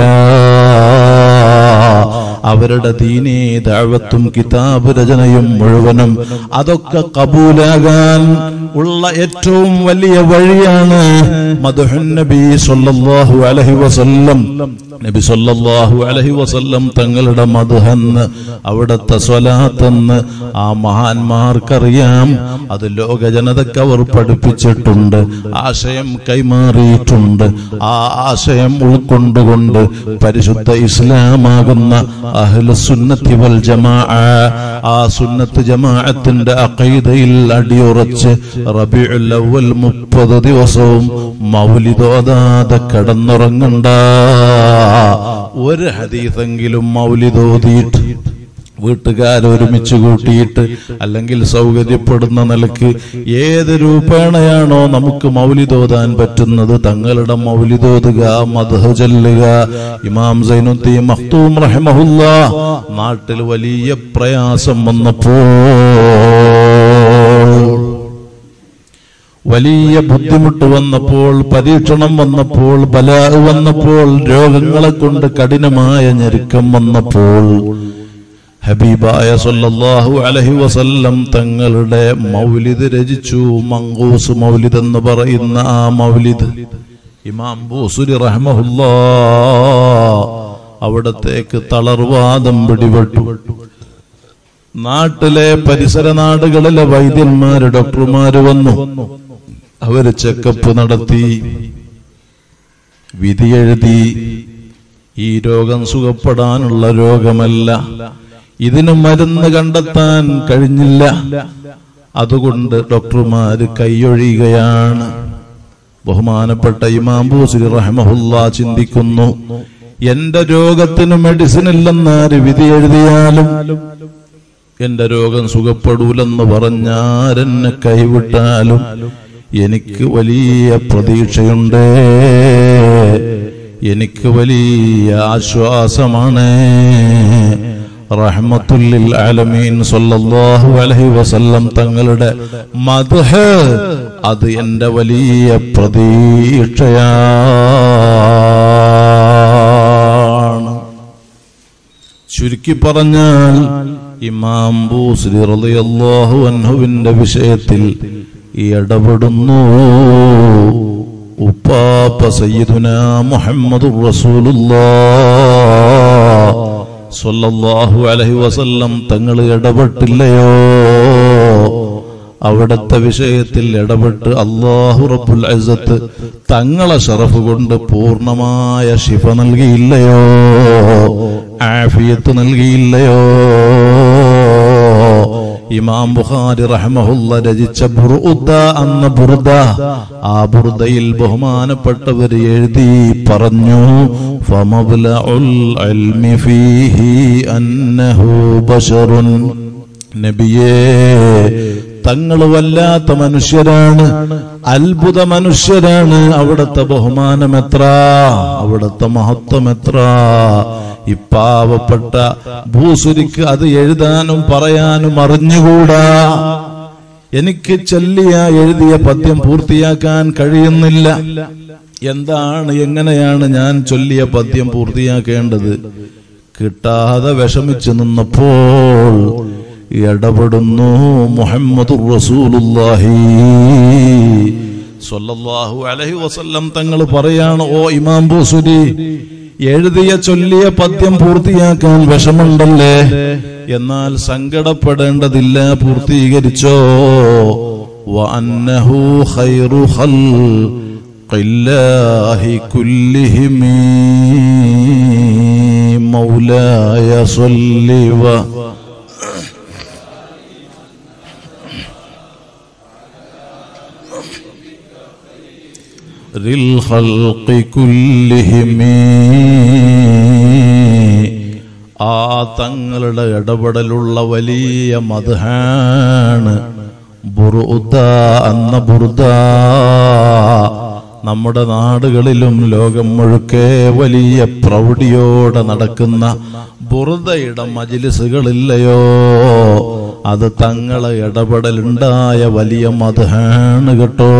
അവരുടെ ദീനീ ദഅവത്തും കിതാബ് രചനയും മുഴുവനും അതൊക്കെ കബൂലാകാൻ ഉള്ള ഏറ്റവും വലിയ വഴിയാണ് മധുഹൻ നബി സല്ലല്ലാഹു അലൈഹി വസല്ലം നബി സല്ലല്ലാഹു അലൈഹി വസല്ലം തങ്ങളുടെ മധുഹെന്ന് അവിടുത്തെ സ്വലാത്തെന്ന് ആ മഹാന്മാർക്കറിയാം അത് ലോക ജനതയ്ക്ക് അവർ പഠിപ്പിച്ചിട്ടുണ്ട് ആശയം കൈമാറിയിട്ടുണ്ട് ആ ആശയം ഉൾക്കൊണ്ടുകൊണ്ട് പരിശുദ്ധ ഇസ്ലാമാകുന്ന അഹ്ലുസുന്നത്തി വൽ ജമാ ആ സുന്നത്ത് ജമാഅത്തിന്റെ അഖീദയിൽ അടിയുറച്ച് റബീഉൽ അവ്വൽ മുപ്പത് ദിവസവും മൗലിദോദാതെ കിടന്നുറങ്ങണ്ട ഒരു ഹദീസെങ്കിലും മൗലിദോതിയിട്ട് വീട്ടുകാരൊരുമിച്ച് കൂട്ടിയിട്ട് അല്ലെങ്കിൽ സൗകര്യപ്പെടുന്ന നിലക്ക് ഏത് രൂപേണയാണോ നമുക്ക് മൗലിതോതാൻ പറ്റുന്നത് തങ്ങളുടെ മൗലിതോതുക മധു ചൊല്ലുക ഇമാം സൈനുദ്ദീൻ മഖ്തൂം റഹ്മഹുല്ല നാട്ടിൽ വലിയ പ്രയാസം വന്നപ്പോൾ വലിയ ബുദ്ധിമുട്ട് വന്നപ്പോൾ പരീക്ഷണം വന്നപ്പോൾ ബലാ വന്നപ്പോൾ രോഗങ്ങളെ കൊണ്ട് കഠിനമായ ഞെരുക്കം വന്നപ്പോൾ ഹബീബായ സല്ലല്ലാഹു അലൈഹി വസല്ലം തങ്ങളുടെ മൗലിദ് രചിച്ചു മങ്കൂസ് മൗലിദ് എന്ന് പറയുന്ന ആ മൗലിദ് ഇമാം ബൂസുരി റഹ്മഹുല്ലാ അവിടത്തേക്ക് തളർവാദം പിടിപെട്ടു നാട്ടിലെ പരിസര നാടുകളിലെ വൈദ്യന്മാര് ഡോക്ടർമാര് വന്നു അവര് ചെക്കപ്പ് നടത്തി വിധിയെഴുതി ഈ രോഗം സുഖപ്പെടാനുള്ള രോഗമല്ല ഇതിന് മരുന്ന് കണ്ടെത്താൻ കഴിഞ്ഞില്ല അതുകൊണ്ട് ഡോക്ടർമാര് കൈയൊഴിയുകയാണ് ബഹുമാനപ്പെട്ട ഇമാം ബൂസിരി റഹ്മഹുല്ല ചിന്തിക്കുന്നു എന്റെ രോഗത്തിന് മെഡിസിൻ ഇല്ലെന്നാര് വിധി എഴുതിയാലും എന്റെ രോഗം സുഖപ്പെടൂലെന്ന് പറഞ്ഞാരെന്നെ കൈവിട്ടാലും എനിക്ക് വലിയ പ്രതീക്ഷയുണ്ട് എനിക്ക് വലിയ ആശ്വാസമാണ് റഹ്മത്തുല്ലിൽ ആലമീൻ സല്ലല്ലാഹു അലൈഹി വസല്ലം തങ്ങളുടെ മദ്ഹ് അത് എന്റെ വലിയ പ്രതീക്ഷയാണ് ചുരുക്കി പറഞ്ഞാൽ ഇമാം ബൂസ്രി റളിയല്ലാഹു അൻഹുവിന്റെ വിഷയത്തിൽ ഇടപെടുന്നു ഉപ്പാപ്പ സയ്യിദുന മുഹമ്മദുർ റസൂലുള്ളാഹ് സ്വല്ലല്ലാഹു അലൈഹി വസല്ലം തങ്ങൾ ഇടപെട്ടില്ലയോ അവിടത്തെ വിഷയത്തിൽ ഇടപെട്ട് അള്ളാഹു റബ്ബുൽ അസത്ത് തങ്ങളെ ഷറഫ് കൊണ്ട് പൂർണ്ണമായ ശിഫ നൽകിയില്ലയോ ആഫിയത്ത് നൽകിയില്ലയോ ഇമാം ബുഖാരി റഹ്മഹുല്ല രചിച്ച ബുർദ എന്ന ബുർദ ആ ബുർദയിൽ ബഹുമാനപ്പെട്ടവർ എഴുതി പറഞ്ഞു ഫമബ്ലഉൽ ഇൽമി ഫീഹി അന്നഹു ബശറുൻ നബിയേ തങ്ങൾ വല്ലാത്ത മനുഷ്യരാണ് അത്ഭുത മനുഷ്യരാണ് അവിടുത്തെ ബഹുമാനം എത്ര അവിടുത്തെ മഹത്വം എത്ര ഇപ്പാവപ്പെട്ട ഭൂസുരിക്ക് അത് എഴുതാനും പറയാനും അറിഞ്ഞുകൂടാ എനിക്ക് ചൊല്ലിയ എഴുതിയ പദ്യം പൂർത്തിയാക്കാൻ കഴിയുന്നില്ല എന്താണ് എങ്ങനെയാണ് ഞാൻ ചൊല്ലിയ പദ്യം പൂർത്തിയാക്കേണ്ടത് കിട്ടാതെ വിഷമിച്ചു നിന്നപ്പോൾ ഇടപെടുന്നു മുഹമ്മദ് റസൂലുള്ളാഹി സ്വല്ലല്ലാഹു അലൈഹി വസല്ലം തങ്ങൾ പറയാണ് ഓ ഇമാം ബൂസുരി എഴുതിയ ചൊല്ലിയ പദ്യം പൂർത്തിയാക്കാൻ വിഷമുണ്ടല്ലേ എന്നാൽ സങ്കടപ്പെടേണ്ടതില്ല പൂർത്തീകരിച്ചോ وأنه خير خلق الله كلهم مولاي صل و للخلق كلهم ആ തങ്ങളുടെ ഇടപെടലുള്ള വലിയ മധുഹാണ് ബുറുദ എന്ന ബുറുദ നമ്മുടെ നാടുകളിലും ലോകം മുഴുക്കെ വലിയ പ്രൗഢിയോടെ നടക്കുന്ന ബുറുദയുടെ മജിലിസുകളില്ലയോ അത് തങ്ങളെ ഇടപെടലുണ്ടായ വലിയ മധുഹാണ് കേട്ടോ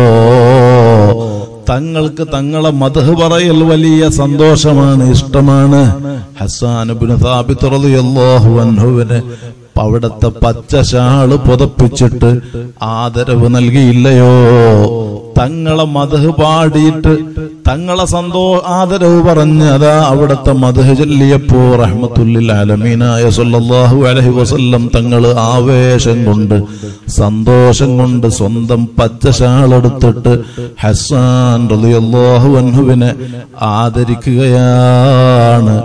തങ്ങൾക്ക് തങ്ങളെ മധു പറയൽ വലിയ സന്തോഷമാണ് ഇഷ്ടമാണ് ഹസാനുബിന് സാബിത്ത് റളിയല്ലാഹു അൻഹുവിന് അവിടത്തെ പച്ച ഷാള് പുതപ്പിച്ചിട്ട് ആദരവ് നൽകിയില്ലയോ തങ്ങളെ മധു പാടിയിട്ട് തങ്ങളെ സന്തോ ആദരവ് പറഞ്ഞ് അതാ അവിടുത്തെ മധു ചൊല്ലിയപ്പോ റഹ്മത്തുല്ലിൽ ആലമീനായ സല്ലല്ലാഹു അലൈഹി വസല്ലം തങ്ങള് ആവേശം കൊണ്ട് സന്തോഷം കൊണ്ട് സ്വന്തം പച്ച ഷാളെടുത്തിട്ട് ഹസ്സാൻ റളിയല്ലാഹു അൻഹുവിനെ ആദരിക്കുകയാണ്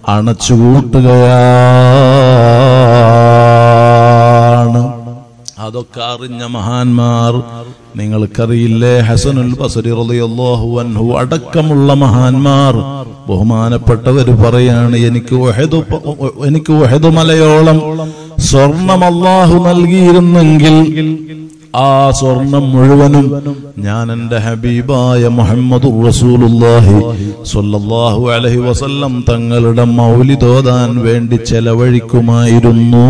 അണച്ചുകൂട്ടുകയാണ് അതൊക്കെ അറിഞ്ഞ മഹാന്മാർ നിങ്ങൾക്കറിയില്ലേ ഹസനുൽ ബസരി റളിയല്ലാഹു അൻഹു അടക്കമുള്ള മഹാന്മാർ ബഹുമാനപ്പെട്ടവര് പറയാണ് എനിക്ക് ഉഹദ് പ- എനിക്ക് ഉഹദ് മലയോളം സ്വർണം അല്ലാഹു നൽകിയിരുന്നെങ്കിൽ ആ സ്വർണം മുഴുവനും ഞാൻ എൻ്റെ ഹബീബായ മുഹമ്മദ് റസൂലുള്ളാഹി സ്വല്ലല്ലാഹു അലൈഹി വസല്ലം തങ്ങളുടെ മൗലിദോദാൻ വേണ്ടി ചെലവഴിക്കുമായിരുന്നു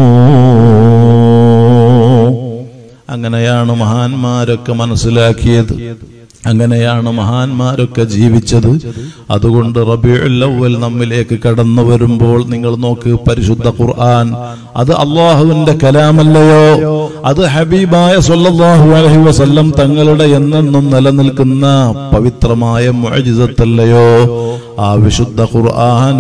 അങ്ങനെയാണ് മഹാന്മാരൊക്കെ മനസ്സിലാക്കിയത് അങ്ങനെയാണ് മഹാന്മാരൊക്കെ ജീവിച്ചത് അതുകൊണ്ട് റബിഉൽ അവ്വൽ നമ്മിലേക്ക് കടന്നു വരുമ്പോൾ നിങ്ങൾ നോക്ക് പരിശുദ്ധ ഖുർആൻ അത് അള്ളാഹുവിന്റെ കലാമല്ലയോ അത് ഹബീബായ സല്ലല്ലാഹു അലൈഹി വസല്ലം തങ്ങളുടെ എന്നെന്നും നിലനിൽക്കുന്ന പവിത്രമായ മുഅജിസത്തല്ലയോ ആ വിശുദ്ധ ഖുർആൻ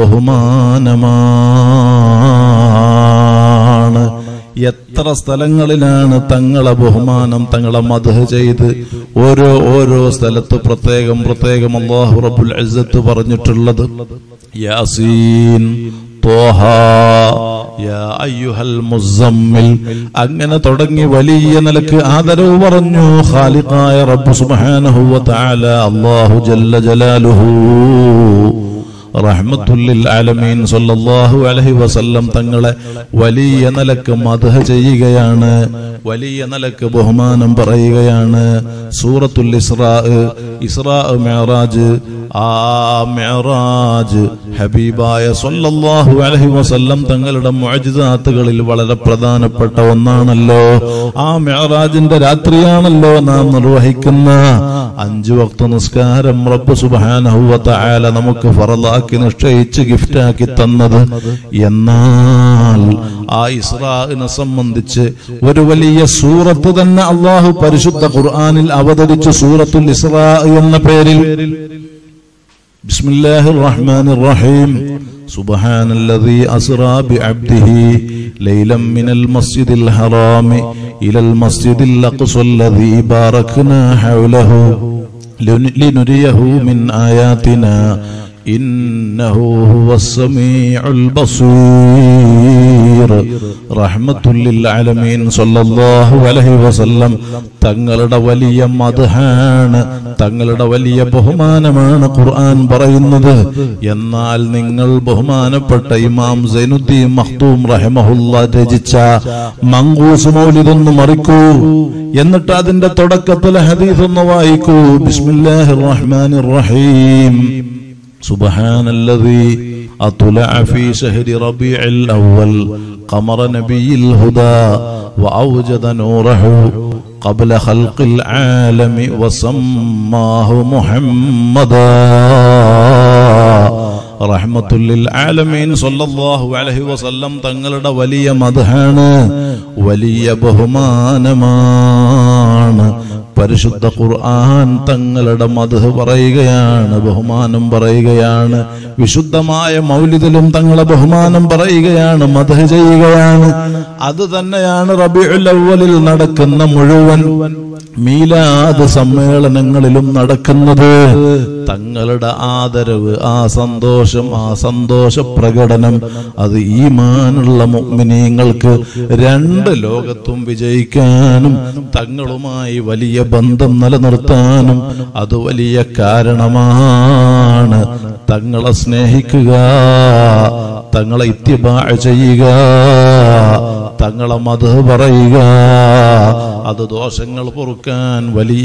ബഹുമാനമാണ് എത്ര സ്ഥലങ്ങളിലാണ് തങ്ങളെ ബഹുമാനം തങ്ങളെ മധു ചെയ്ത് ഓരോ ഓരോ സ്ഥലത്ത് പ്രത്യേകം പ്രത്യേകം അള്ളാഹു റബ്ബുൽ ഇസ്സത്ത് പറഞ്ഞിട്ടുള്ളത് യാസീൻ ത്വാഹ, യാ അയ്യുഹൽ മുസമ്മിൽ അങ്ങനെ തുടങ്ങി വലിയ നിലക്ക് ആദരവ് പറഞ്ഞു ഖാലിഖായ റബ്ബ് സുബ്ഹാനഹു വ തആല അല്ലാഹു ജല്ല ജലാലുഹു റഹ്മത്തുല്ലിൽ ആലമീൻ സല്ലല്ലാഹു അലൈഹി വസല്ലം തങ്ങളെ വലിയ നിലക്ക് മദ്ഹ ചെയ്യുകയാണ് വലിയ നിലക്ക് ബഹുമാനം പറയുകയാണ് സൂറത്തുൽ ഇസ്രാ ഇസ്രാ മെഹറാജ് ആ മെഹറാജ് ഹബീബായ സല്ലല്ലാഹു അലൈഹി വസല്ലം തങ്ങളുടെ മുഅജിസാത്തുകളിൽ വളരെ പ്രധാനപ്പെട്ട ഒന്നാണല്ലോ ആ മെഹറാജിന്റെ രാത്രിയാണല്ലോ നാം നിർവഹിക്കുന്ന അഞ്ചു വക്ത നിസ്കാരം റബ്ബ് സുബ്ഹാനഹു വ തആല നമുക്ക് ഫറലാക്കി നിശ്ചയിച്ച് ഗിഫ്റ്റാക്കി തന്നത് എന്നാൽ ആ ഇസ്രാഇനെ സംബന്ധിച്ച് ഒരു വലിയ സൂറത്ത് തന്നെ അള്ളാഹു പരിശുദ്ധ ഖുർആനിൽ അവതരിച്ചു സൂറത്തുൽ ഇസ്രാ എന്ന പേരിൽ بسم الله الرحمن الرحيم سبحان الذي أسرى بعبده ليلا من المسجد الحرام إلى المسجد الأقصى الذي باركنا حوله لن- لنريه من آياتنا إنه هو السميع البصير رحمة للعالمين صلى الله عليه وسلم തങ്ങളുടെ വലിയ മധുഹാണ് തങ്ങളുടെ വലിയ ബഹുമാനമാണ് ഖുർആൻ പറയുന്നത് എന്നാൽ നിങ്ങൾ ബഹുമാനപ്പെട്ട ഇമാം സൈനുദ്ദീൻ മഖ്ദൂം റഹിമഹുല്ല രചിച്ച മങ്കൂസ് മൗലിദൊന്ന് മറിക്കൂ എന്നിട്ട് അതിന്റെ തുടക്കത്തിൽ ഹദീസ് ഒന്ന് വായിക്കൂ ബിസ്മില്ലാഹിർ റഹ്മാനിർ റഹീം سبحان الذي أطلع في شهر ربيع الأول قمر نبي الهدى وأوجد نوره قبل خلق العالم وسماه محمدا റഹ്മത്തുല്ലിൽ ആലമീൻ സല്ലല്ലാഹു അലൈഹി വസല്ലം തങ്ങളുടെ വലിയ മദ്ഹാണ് വലിയ ബഹുമാനമാണ് പരിശുദ്ധ ഖുർആൻ തങ്ങളുടെ മധു പറയുകയാണ് ബഹുമാനം പറയുകയാണ് വിശുദ്ധമായ മൗലിദിലും തങ്ങളെ ബഹുമാനം പറയുകയാണ് മധു ചെയ്യുകയാണ് അത് തന്നെയാണ് റബിഉൽ അവ്വലിൽ നടക്കുന്ന മുഴുവൻ മീലാദ് സമ്മേളനങ്ങളിലും നടക്കുന്നത് തങ്ങളുടെ ആദരവ് ആ സന്തോഷം ആ സന്തോഷ പ്രകടനം അത് ഈമാനുള്ള മുഅ്മിനീങ്ങൾക്ക് രണ്ട് ലോകത്തും വിജയിക്കാനും തങ്ങളുമായി വലിയ ബന്ധം നിലനിർത്താനും അത് വലിയ കാരണമാണ് തങ്ങളെ സ്നേഹിക്കുക തങ്ങളെ ഇത്തിബാ ചെയ്യുക തങ്ങളെ മത് പറയുക അത് ദോഷങ്ങൾ പൊറുക്കാൻ വലിയ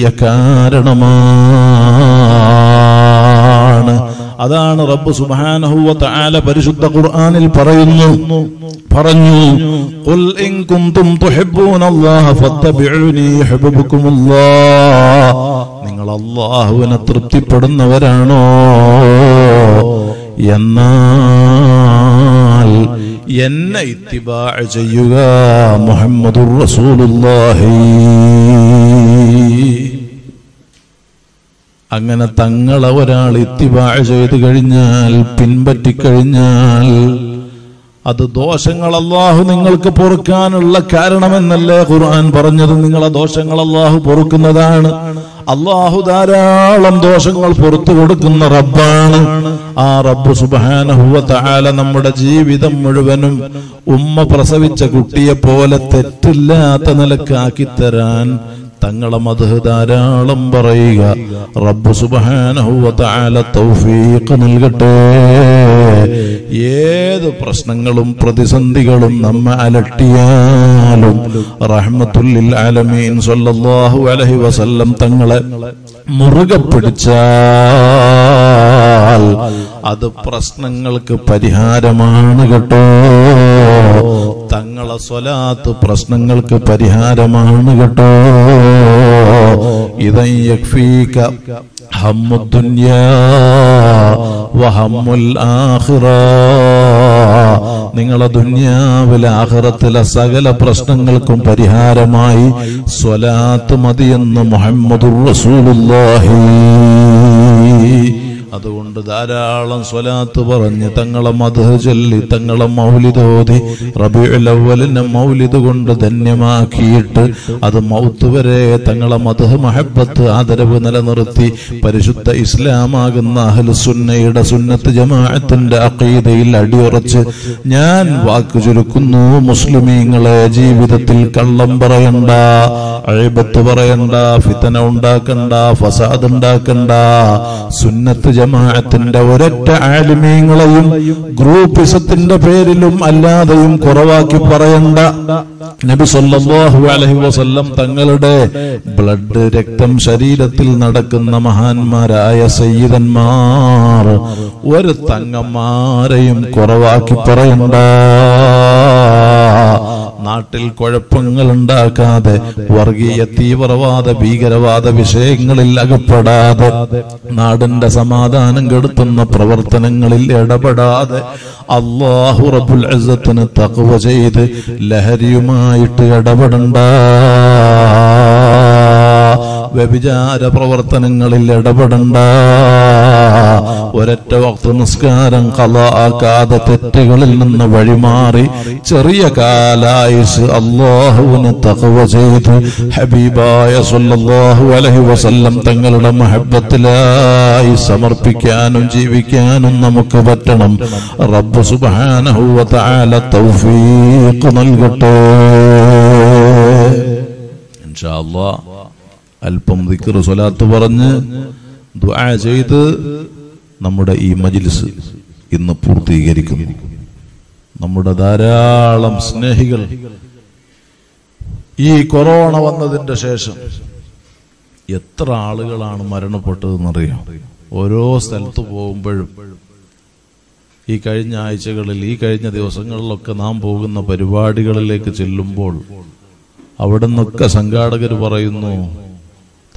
കാരണമാണ് അതാണ് റബ്ബ് സുബ്ഹാനഹു തആല പരിശുദ്ധ ഖുർആനിൽ പറയുന്നു പറഞ്ഞു ഖുൽ ഇൻ കുന്തും തുഹിബ്ബൂനല്ലാഹ ഫത്തബിഊനി യുഹിബ്ബുകുമുല്ലാഹ് നിങ്ങൾ അല്ലാഹുവിനെ തൃപ്തിപ്പെടുന്നവരാണോ എന്നാൽ എന്നെ ഇത്തിബാ ചെയ്യുക മുഹമ്മദുർ റസൂലുള്ളാഹി അങ്ങനെ തങ്ങളെ ഒരാൾ ഇത്തിബാ ചെയ്ത് കഴിഞ്ഞാൽ പിൻപറ്റിക്കഴിഞ്ഞാൽ അത് ദോഷങ്ങൾ അള്ളാഹു നിങ്ങൾക്ക് പൊറുക്കാനുള്ള കാരണമെന്നല്ലേ ഖുർആൻ പറഞ്ഞത് നിങ്ങളെ ദോഷങ്ങൾ അള്ളാഹു പൊറുക്കുന്നതാണ് അള്ളാഹു ധാരാളം ദോഷങ്ങൾ പുറത്തു കൊടുക്കുന്ന റബ്ബാണ് ആ റബ്ബ് സുബാനഹുവ താല നമ്മുടെ ജീവിതം മുഴുവനും ഉമ്മ പ്രസവിച്ച കുട്ടിയെ പോലെ തെറ്റില്ലാത്ത നിലക്കാക്കി തരാൻ തങ്ങളെ മധു ധാരാളം പറയുക റബ്ബ് സുബാനഹുവ താല തൗഫീഖ് നൽകട്ടെ ഏത് പ്രശ്നങ്ങളും പ്രതിസന്ധികളും നമ്മെ അലട്ടിയാലും റഹ്മത്തുല്ലിൽ ആലമീൻ സല്ലല്ലാഹു അലൈഹി വസല്ലം തങ്ങളെ മുറുകെ പിടിച്ചാൽ അത് പ്രശ്നങ്ങൾക്ക് പരിഹാരമാണ് കേട്ടോ തങ്ങളെ സ്വലാത്ത് പ്രശ്നങ്ങൾക്ക് പരിഹാരമാണ് കേട്ടോ ഇതൻ യക്ഫീക ഹമ്മുദ്ദുന്യ വഹമ്മുൽ ആഖിറ നിങ്ങളെ ദുന്യാവിലെ ആഖിറത്തിലെ സകല പ്രശ്നങ്ങൾക്കും പരിഹാരമായി സ്വലാത്ത് മതിയെന്ന് മുഹമ്മദുർ റസൂലുള്ളാഹി അതുകൊണ്ട് ധാരാളം സ്വലാത്ത് പറഞ്ഞ് തങ്ങളെ മധു ചൊല്ലി തങ്ങളെ മൗലിതോതി റബിഉലവലിനെ മൗലിദ് കൊണ്ട് ധന്യമാക്കിയിട്ട് അത് മൗത്ത് വരെ തങ്ങളെ മധു മഹബത്ത് ആദരവ് നിലനിർത്തി പരിശുദ്ധ ഇസ്ലാമാകുന്ന അഹ്ലുസുന്നയുടെ സുന്നത്ത് ജമാഅത്തിന്റെ അഖീദയിൽ അടിയുറച്ച് ഞാൻ വാക്ക് ചുരുക്കുന്നു മുസ്ലിമീങ്ങളെ ജീവിതത്തിൽ കള്ളം പറയണ്ട അഴിബത്ത് പറയണ്ട ഫിത്തന ഉണ്ടാക്കണ്ട ഫസാദ് ഉണ്ടാക്കണ്ട സുന്നത്ത് ജമാഅത്തിന്റെ ഒരൊറ്റ ആലിമീങ്ങളെയും ഗ്രൂപ്പിസത്തിന്റെ പേരിലും അല്ലാതെയും കുറവാക്കി പറയണ്ട നബി സല്ലല്ലാഹു അലൈഹി വസല്ലം തങ്ങളുടെ ബ്ലഡ് രക്തം ശരീരത്തിൽ നടക്കുന്ന മഹാന്മാരായ സയ്യിദന്മാർ ഒരു തങ്ങന്മാരെയും കുറവാക്കി പറയണ്ട നാട്ടിൽ കുഴപ്പങ്ങൾ ഉണ്ടാക്കാതെ വർഗീയ തീവ്രവാദ ഭീകരവാദ വിഷയങ്ങളിൽ അകപ്പെടാതെ നാടിന്റെ സമാധാനം കെടുത്തുന്ന പ്രവർത്തനങ്ങളിൽ ഇടപെടാതെ അള്ളാഹു റബുൽ അസത്തിന് തകവ ചെയ്ത് ലഹരിയുമായിട്ട് ഇടപെടണ്ട വ്യഭിചാര പ്രവർത്തനങ്ങളിൽ ഇടപെടണ്ട ഒരൊറ്റ വക്ത നിസ്കാരം കലാക്കാതെ തെറ്റുകളിൽ നിന്ന് വഴിമാറി ചെറിയ കാലായുസ് അള്ളാഹുവിന് തകവ ചെയ്ത് ഹബീബായ സല്ലല്ലാഹു അലൈഹി വസല്ലം തങ്ങളുടെ മഹബത്തിലായി സമർപ്പിക്കാനും ജീവിക്കാനും നമുക്ക് പറ്റണം റബ്ബ് സുബ്ഹാനഹു വ തആല തൗഫീഖ് നൽകട്ടെ ഇൻഷാ അല്ലാഹ് അല്പം ദിക്ർ സ്വലാത്ത് പറഞ്ഞ് ദുആ ചെയ്ത് നമ്മുടെ ഈ മജ്ലിസ് ഇന്ന് പൂർത്തീകരിക്കുന്നു നമ്മുടെ ധാരാളം സ്നേഹികൾ ഈ കൊറോണ വന്നതിന്റെ ശേഷം എത്ര ആളുകളാണ് മരണപ്പെട്ടതെന്നറിയാം ഓരോ സ്ഥലത്ത് പോകുമ്പോഴും ഈ കഴിഞ്ഞ ആഴ്ചകളിൽ ഈ കഴിഞ്ഞ ദിവസങ്ങളിലൊക്കെ നാം പോകുന്ന പരിപാടികളിലേക്ക് ചെല്ലുമ്പോൾ അവിടെ നിന്നൊക്കെ സംഘാടകർ പറയുന്നു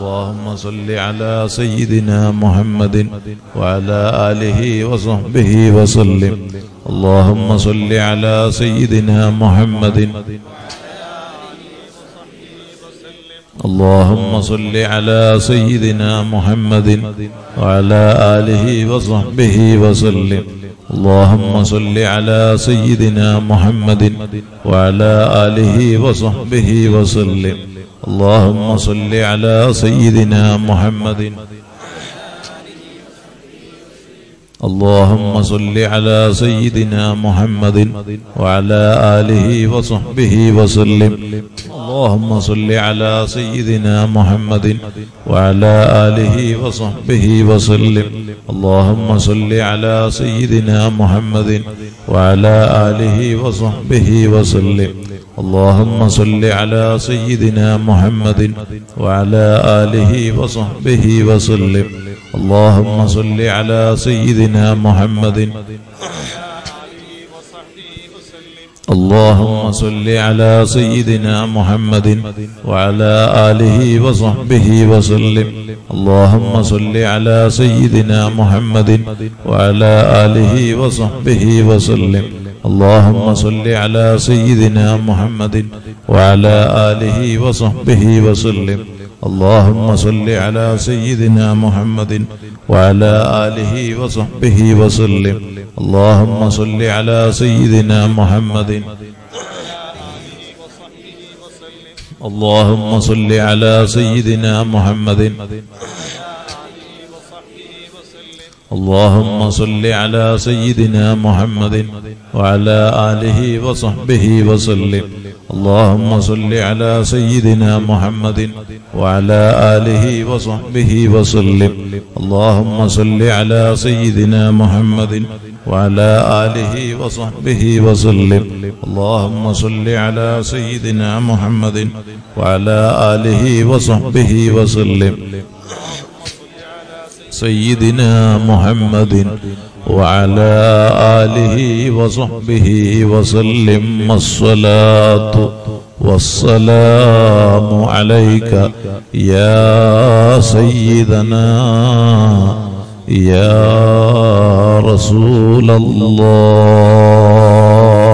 اللهم صل على سيدنا محمد وعلى آله وصحبه وسلم اللهم صل على سيدنا محمد اللهم صل على سيدنا محمد وعلى آله وصحبه وسلم اللهم صل على سيدنا محمد وعلى آله وصحبه وسلم اللهم صل على سيدنا محمد اللهم صل على سيدنا محمد وعلى آله وصحبه وسلم اللهم صل على سيدنا محمد وعلى آله وصحبه وسلم اللهم صل على سيدنا محمد وعلى آله وصحبه وسلم اللهم صل على سيدنا محمد وعلى آله وصحبه وسلم اللهم صل على سيدنا محمد اللهم صل على سيدنا محمد وعلى آله وصحبه وسلم اللهم صل على سيدنا محمد وعلى آله وصحبه وسلم اللهم صل على سيدنا محمد وعلى آله وصحبه وسلم اللهم صل على سيدنا محمد وعلى آله وصحبه وسلم اللهم صل على سيدنا محمد اللهم صل على سيدنا محمد اللهم صل على سيدنا محمد وعلى آله وصحبه وسلم اللهم صل على سيدنا محمد وعلى آله وصحبه وسلم اللهم صل على سيدنا محمد وعلى آله وصحبه وسلم اللهم صل على سيدنا محمد وعلى آله وصحبه وسلم سيدنا محمد وعلى آله وصحبه وسلم الصلاة والسلام عليك يا سيدنا يا رسول الله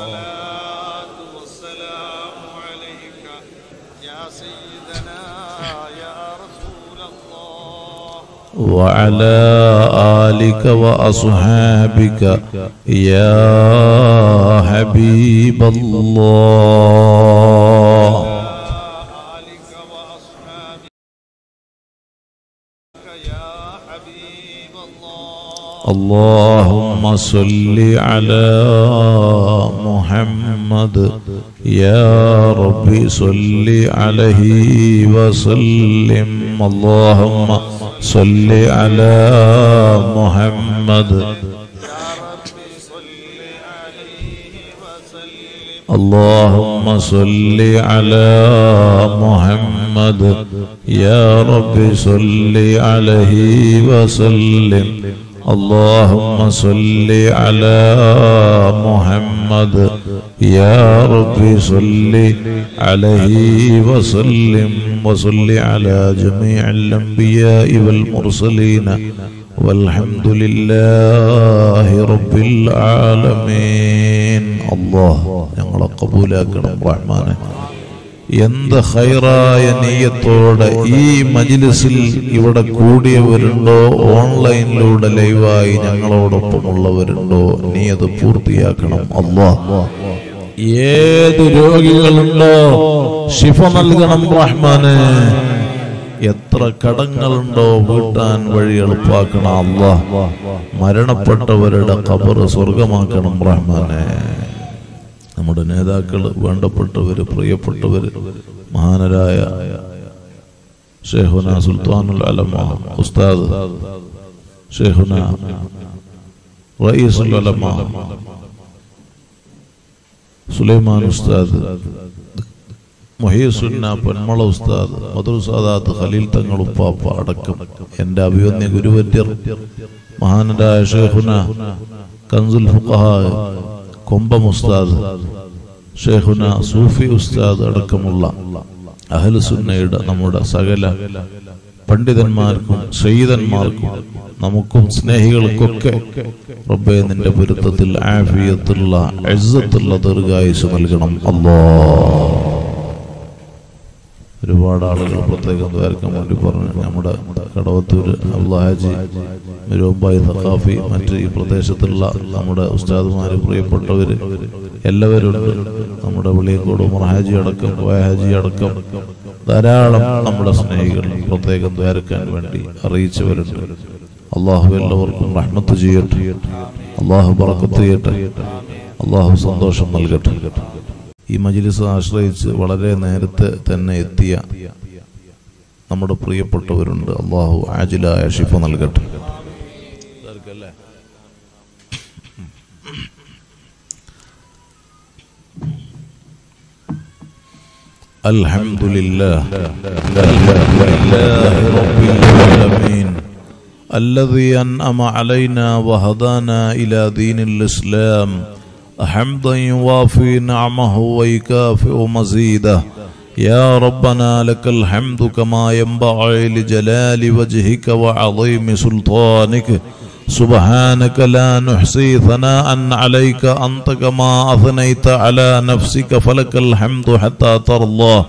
والسلام عليك يا سيدنا يا رسول الله وعلى آلك وأصحابك يا حبيب الله آلك وأصحابك يا حبيب الله اللهم صل على محمد يا رب صل عليه وسلم اللهم صل على محمد يا ربي صل عليه وسلم اللهم صل على محمد يا رب صل عليه وسلم اللهم صل على محمد يا رب صل عليه وسلم وصل على جميع الأنبياء والمرسلين والحمد لله رب العالمين الله ഞങ്ങളെ കബൂലാക്കണം റഹ്മാനെ എന്ത് ഹൈറായ നീയത്തോടെ ഈ മജിലിസിൽ ഇവിടെ കൂടിയവരുണ്ടോ ഓൺലൈനിലൂടെ ലൈവായി ഞങ്ങളോടൊപ്പമുള്ളവരുണ്ടോ നീ അത് പൂർത്തിയാക്കണം അല്ലാ ഏത് രോഗികളുണ്ടോ ശിഫ നൽകണം റഹ്മാനെ എത്ര കടങ്ങളുണ്ടോ വീട്ടാൻ വഴി എളുപ്പാക്കണം അല്ലാ മരണപ്പെട്ടവരുടെ ഖബർ സ്വർഗമാക്കണം റഹ്മാനെ നമ്മുടെ നേതാക്കൾ വേണ്ടപ്പെട്ടവര് പ്രിയപ്പെട്ടവര് മഹാനരായ ഷെയ്ഖുന സുൽത്താനുൽ അലമ ഉസ്താദ് ഷെയ്ഖുന റയീസുൽ അലമ സുലൈമാൻ ഉസ്താദ് മൊഹീസുന്ന പൊന്മള ഉസ്താദ് മധുസാദാത്ത് ഖലീൽ തങ്ങൾ ഉപ്പാപ്പ അടക്കം എൻ്റെ അഭിവന്യ ഗുരുവര്യർ മഹാനരായ ഷെയ്ഖുന കൻസുൽ ഫുഖഹ കൊമ്പം ഉസ്താദ് ഷെയ്ഖുന സൂഫി ഉസ്താദ് അടക്കമുള്ള അഹലുസുന്നയുടെ നമ്മുടെ സകല പണ്ഡിതന്മാർക്കും സയ്യിദന്മാർക്കും നമുക്കും സ്നേഹികൾക്കൊക്കെ റബ്ബെ നിന്റെ പൊരുത്തത്തിൽ ആഫിയത്തുള്ള എഴുത്തുള്ള ദീർഘായുസ് നൽകണം അല്ലോ ഒരുപാട് ആളുകൾ പ്രത്യേകം ദ്വാരക്കാൻ വേണ്ടി പറഞ്ഞു നമ്മുടെ കടവത്തൂർ അബ്ദുഹാജി രൂപായി സഖാഫി മറ്റ് ഈ പ്രദേശത്തുള്ള നമ്മുടെ ഉസ്താദുമാര് പ്രിയപ്പെട്ടവര് എല്ലാവരും ഉണ്ട് നമ്മുടെ വെളിയക്കോട് മർഹാജി അടക്കം കോയഹാജി അടക്കം ധാരാളം നമ്മുടെ സ്നേഹികൾ പ്രത്യേകം ദ്വാരക്കാൻ വേണ്ടി അറിയിച്ചവരുണ്ട് അള്ളാഹു എല്ലാവർക്കും റഹ്മത്ത് ചെയ്യട്ടെ അള്ളാഹു പറക്കത്ത് ചെയ്യട്ടെ അള്ളാഹു സന്തോഷം നൽകട്ടെ ഈ മജിലിസ് ആശ്രയിച്ച് വളരെ നേരത്തെ തന്നെ എത്തിയ നമ്മുടെ പ്രിയപ്പെട്ടവരുണ്ട് അള്ളാഹു ആജിലായ ഷിഫ നൽകട്ടെ الحمد لله الحمد لله رب العالمين الذي أنعم علينا وهدانا إلى دين الإسلام حمدا يوافي نعمه ويكافئ مزيده يا ربنا لك الحمد كما ينبغي لجلال وجهك وعظيم سلطانك سبحانك لا نحصي ثناء عليك أنت كما أثنيت على نفسك فلك الحمد حتى ترضى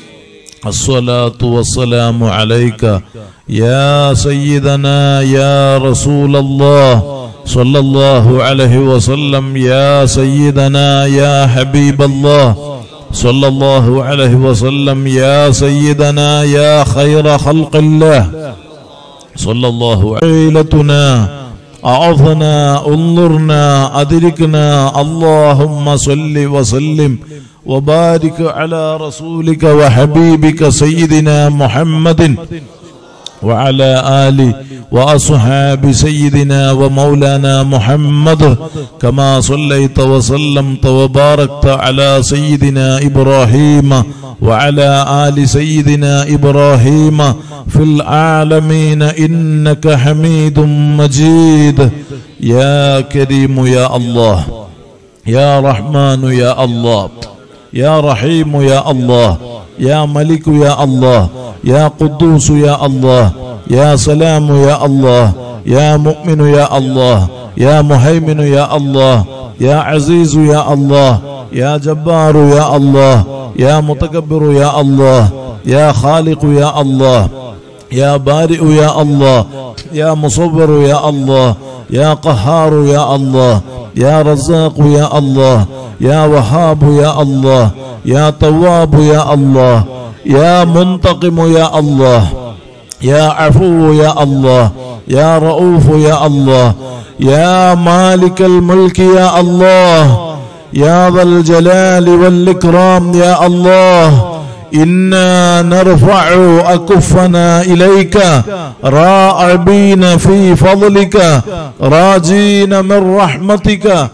الصلاة والسلام عليك يا سيدنا يا رسول الله صلى الله عليه وسلم يا سيدنا يا حبيب الله صلى الله عليه وسلم يا سيدنا يا خير خلق الله صلى الله ليلتنا أعظنا انظرنا أدركنا اللهم صل وسلم وبارك على رسولك وحبيبك سيدنا محمد وعلى آل وأصحاب سيدنا ومولانا محمد كما صليت وسلمت وباركت على سيدنا إبراهيم وعلى آل سيدنا إبراهيم في العالمين إنك حميد مجيد يا كريم يا الله يا رحمن يا الله يا رحيم يا الله يا ملك يا الله يا قدوس يا الله يا سلام يا الله يا مؤمن يا الله يا مهيمن يا الله يا عزيز يا الله يا جبار يا الله يا متكبر يا الله يا خالق يا الله يا بارئ يا الله يا مصور يا الله يا قهار يا الله يا رزاق يا الله يا وهاب يا الله يا تواب يا الله يا منتقم يا الله يا عفو يا الله يا رؤوف يا الله يا مالك الملك يا الله يا ذا الجلال والإكرام يا الله إنا نرفع أكفنا إليك راعبين في فضلك راجين من رحمتك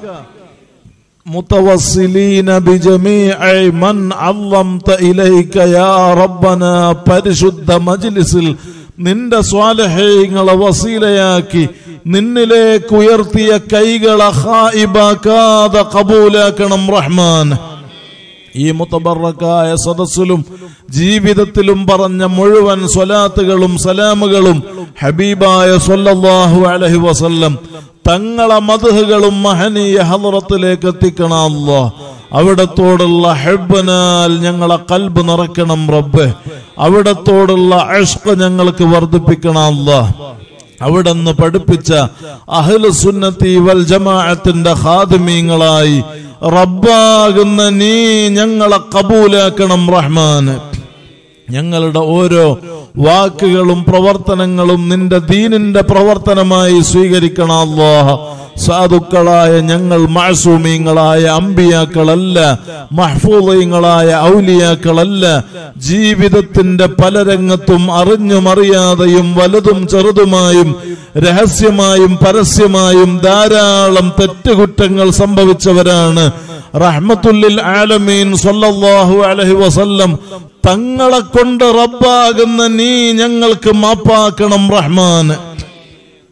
متوصلين بجميع من عظمت إليك يا ربنا പരിശുദ്ധ മജ്ലിസിൽ നിന്റെ സ്വാലഹ്യങ്ങളെ വസീലയാക്കി നിന്നിലേക്ക് ഉയർത്തിയ കൈകളെ ഹായിബാക്കാതെ കബൂലാക്കണം റഹ്മാൻ ഈ മുത്തബറക്കായ സദസ്സിലും ജീവിതത്തിലും പറഞ്ഞ മുഴുവൻ സ്വലാത്തുകളും സലാമുകളും ഹബീബായ സല്ലല്ലാഹു അലൈഹി വസല്ലം തങ്ങളെ മധുഹകളും മഹനീയ ഹലറത്തിലേക്ക് എത്തിക്കണം അല്ലോ അവിടത്തോടുള്ള ഹെബനാൽ ഞങ്ങളെ കൽബ് നിറയ്ക്കണം റബ്ബെ അവിടത്തോടുള്ള അഷ്ക ഞങ്ങൾക്ക് വർദ്ധിപ്പിക്കണം അല്ലോ അവിടുന്ന് പഠിപ്പിച്ച അഹ്ലു സുന്നത്തി വൽ ജമാഅത്തിന്റെ ഖാദിമീങ്ങളായി റബ്ബാകുന്ന നീ ഞങ്ങളെ കബൂലാക്കണം റഹ്മാന് ഞങ്ങളുടെ ഓരോ വാക്കുകളും പ്രവർത്തനങ്ങളും നിന്റെ ദീനിന്റെ പ്രവർത്തനമായി സ്വീകരിക്കണം അല്ലാഹ സാധുക്കളായ ഞങ്ങൾ മാസൂമീങ്ങളായ അമ്പിയാക്കളല്ല മഹ്ഫൂദീങ്ങളായ ഔലിയാക്കളല്ല ജീവിതത്തിന്റെ പല രംഗത്തും അറിഞ്ഞും അറിയാതെയും വലുതും ചെറുതുമായും രഹസ്യമായും പരസ്യമായും ധാരാളം തെറ്റുകുറ്റങ്ങൾ സംഭവിച്ചവരാണ് റഹ്മത്തുല്ലിൽ ആലമീൻ സല്ലല്ലാഹു അലൈഹി വസല്ലം തങ്ങളെ കൊണ്ട് റബ്ബാകുന്ന നീ ഞങ്ങൾക്ക് മാപ്പാക്കണം റഹ്മാൻ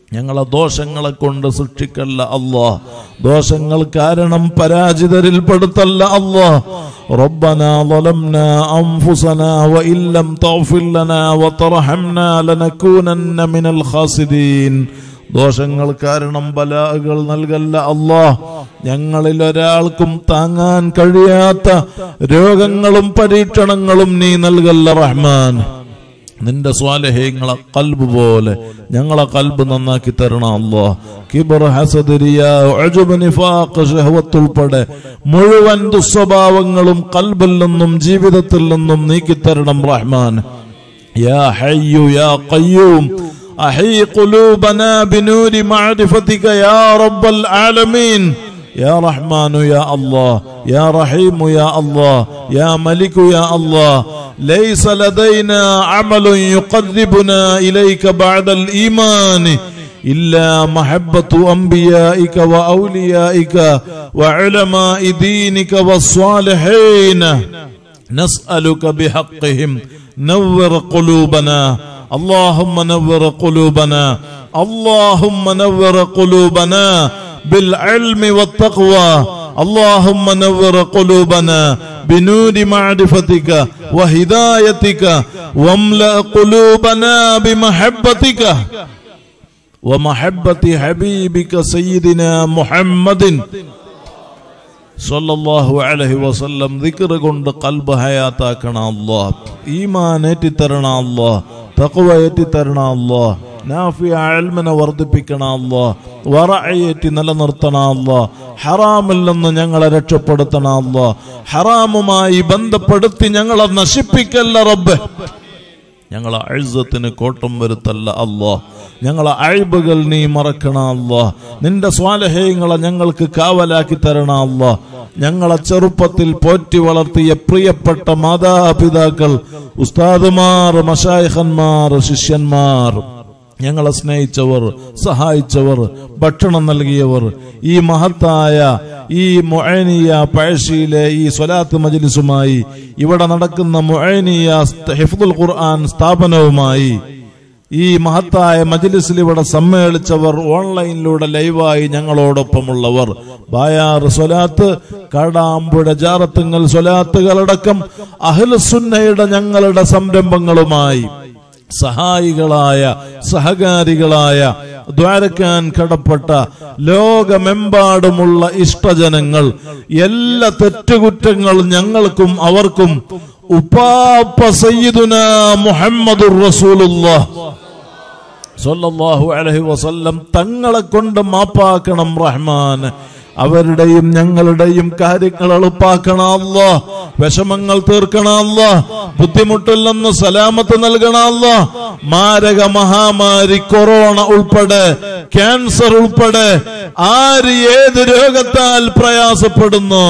ഞങ്ങളെ ദോഷങ്ങളെ കൊണ്ട് സൃഷ്ടിക്കല്ല അല്ലാ ദോഷങ്ങൾ കാരണം പരാജിതരിൽ പെടുത്തല്ല അല്ലാ ربنا ظلمنا أنفسنا وإن لم تغفر لنا وترحمنا لنكونن من الخاسرين ദോഷങ്ങൾ കാരണം ബലാകൾ നൽകല്ല അല്ലാ ഞങ്ങളിൽ ഒരാൾക്കും താങ്ങാൻ കഴിയാത്ത രോഗങ്ങളും പരീക്ഷണങ്ങളും നീ നൽകല്ല റഹ്മാൻ നിന്റെ സ്വാലഹ്യങ്ങളെ കൽബ് പോലെ ഞങ്ങളെ കൽബ് നന്നാക്കി തരണം അല്ലോ കിബർ ഹസദരിയ ഉഅ്ജബ്, നിഫാഖ്, ഷഹ്വത്ത് ഉൾപ്പെടെ മുഴുവൻ ദുസ്വഭാവങ്ങളും കൽബിൽ നിന്നും ജീവിതത്തിൽ നിന്നും നീക്കിത്തരണം റഹ്മാൻ യാ ഹയ്യു യാ ഖയ്യൂം أحي قلوبنا بنور معرفتك يا رب العالمين يا رحمن يا الله يا رحيم يا الله يا ملك يا الله ليس لدينا عمل يقربنا إليك بعد الإيمان إلا محبة أنبيائك وأوليائك وعلماء دينك والصالحين نسألك بحقهم نور قلوبنا اللهم نور قلوبنا اللهم نور قلوبنا بالعلم والتقوى اللهم نور قلوبنا بنور معرفتك وهدايتك واملأ قلوبنا بمحبتك ومحبة حبيبك سيدنا محمد സല്ലല്ലാഹു അലൈഹി വസല്ലം ദിക്ർ കൊണ്ട് കൽബ് ഹയാത്താക്കണ അല്ലാ ഈമാൻ ഏറ്റിത്തരണ അല്ലാ തഖ്വ ഏറ്റിത്തരണ അല്ലാ നാഫിയ അൽമിനെ വർദ്ധിപ്പിക്കണ അല്ലാ വറഅയേറ്റി നിലനിർത്തണ അല്ലാ ഹറാമിൽ നിന്ന് ഞങ്ങളെ രക്ഷപ്പെടുത്തണ അല്ലാ ഹറാമുമായി ബന്ധപ്പെടുത്തി ഞങ്ങളെ നശിപ്പിക്കല്ല റബ്ബ് ഞങ്ങളെ അഴുസത്തിന് കോട്ടം വരുത്തല്ല അല്ലോ ഞങ്ങളെ അഴിബുകൾ നീ മറക്കണ അല്ലോ നിന്റെ സ്വാലഹേയങ്ങളെ ഞങ്ങൾക്ക് കാവലാക്കി തരണ അല്ലോ ഞങ്ങളെ ചെറുപ്പത്തിൽ പോറ്റി വളർത്തിയ പ്രിയപ്പെട്ട മാതാപിതാക്കൾ ഉസ്താദുമാർ മഷായഖന്മാർ ശിഷ്യന്മാർ ഞങ്ങളെ സ്നേഹിച്ചവർ സഹായിച്ചവർ ഭക്ഷണം നൽകിയവർ ഈ മഹത്തായ ഈ മൊഴനിയ പഴശ്ശിയിലെ ഈ സ്വലാത്ത് മജ്ലിസുമായി ഇവിടെ നടക്കുന്ന മൊഴനിയ ഹിഫ്ദുൽ ഖുർആൻ സ്ഥാപനവുമായി ഈ മഹത്തായ മജ്ലിസിൽ ഇവിടെ സമ്മേളിച്ചവർ ഓൺലൈനിലൂടെ ലൈവായി ഞങ്ങളോടൊപ്പമുള്ളവർ ബായാർ സ്വലാത്ത് കാടാമ്പുഴ ജാറത്തുങ്ങൽ സ്വലാത്തുകളടക്കം അഹ്ലുസുന്നയുടെ ഞങ്ങളുടെ സംരംഭങ്ങളുമായി സഹായികളായ സഹകാരികളായ ദ്വാരക്കാൻ കടപ്പെട്ട ലോകമെമ്പാടുമുള്ള ഇഷ്ടജനങ്ങൾ എല്ലാ തെറ്റുകുറ്റങ്ങളും ഞങ്ങൾക്കും അവർക്കും ഉപ്പാപ്പ സയ്യിദുന മുഹമ്മദുർ റസൂലുള്ളാഹ് സല്ലല്ലാഹു അലൈഹി വസല്ലം തങ്ങളെ കൊണ്ട് മാപ്പാക്കണം റഹ്മാൻ അവരുടെയും ഞങ്ങളുടെയും കാര്യങ്ങൾ എളുപ്പാക്കണ അല്ലോ വിഷമങ്ങൾ തീർക്കണ അല്ലോ ബുദ്ധിമുട്ടിൽ നിന്ന് സലാമത്ത് നൽകണ അല്ലോ മാരക മഹാമാരി കൊറോണ ഉൾപ്പെടെ ക്യാൻസർ ഉൾപ്പെടെ ആര് ഏത് രോഗത്താൽ പ്രയാസപ്പെടുന്നു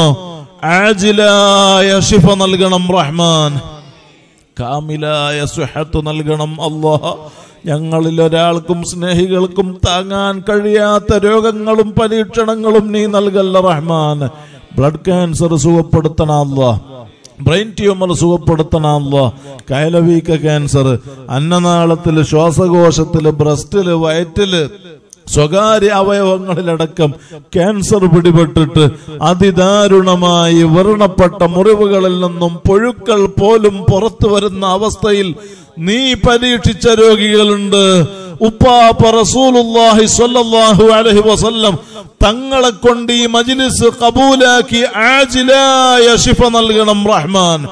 ആജിലായ ശിഫ നൽകണം റഹ്മാൻ കാമിലായ സുഹത്ത് നൽകണം അല്ലാഹ് ഞങ്ങളിൽ ഒരാൾക്കും സ്നേഹികൾക്കും താങ്ങാൻ കഴിയാത്ത രോഗങ്ങളും പരീക്ഷണങ്ങളും നീ നൽകല്ല റഹ്മാൻ ബ്ലഡ് ക്യാൻസർ സുഖപ്പെടുത്തണ അല്ലാ ബ്രെയിൻ ട്യൂമർ സുഖപ്പെടുത്തണ അല്ലാ കയലവീക്ക ക്യാൻസർ അന്നനാളത്തില് ശ്വാസകോശത്തില് ബ്രസ്റ്റില് വയറ്റില് സ്വകാര്യ അവയവങ്ങളിലടക്കം ക്യാൻസർ പിടിപെട്ടിട്ട് അതിദാരുണമായി വ്രണപ്പെട്ട മുറിവുകളിൽ നിന്നും പുഴുക്കൾ പോലും പുറത്തു വരുന്ന അവസ്ഥയിൽ നീ പരീക്ഷിച്ച രോഗികളുണ്ട് ഉപ്പാപ്പ റസൂലുള്ളാഹി സ്വല്ലല്ലാഹു അലൈഹി വസല്ലം തങ്ങളെ കൊണ്ട് ഈ മജ്ലിസ് കബൂലാക്കി ആജിലായ ശിഫ നൽകണം റഹ്മാൻ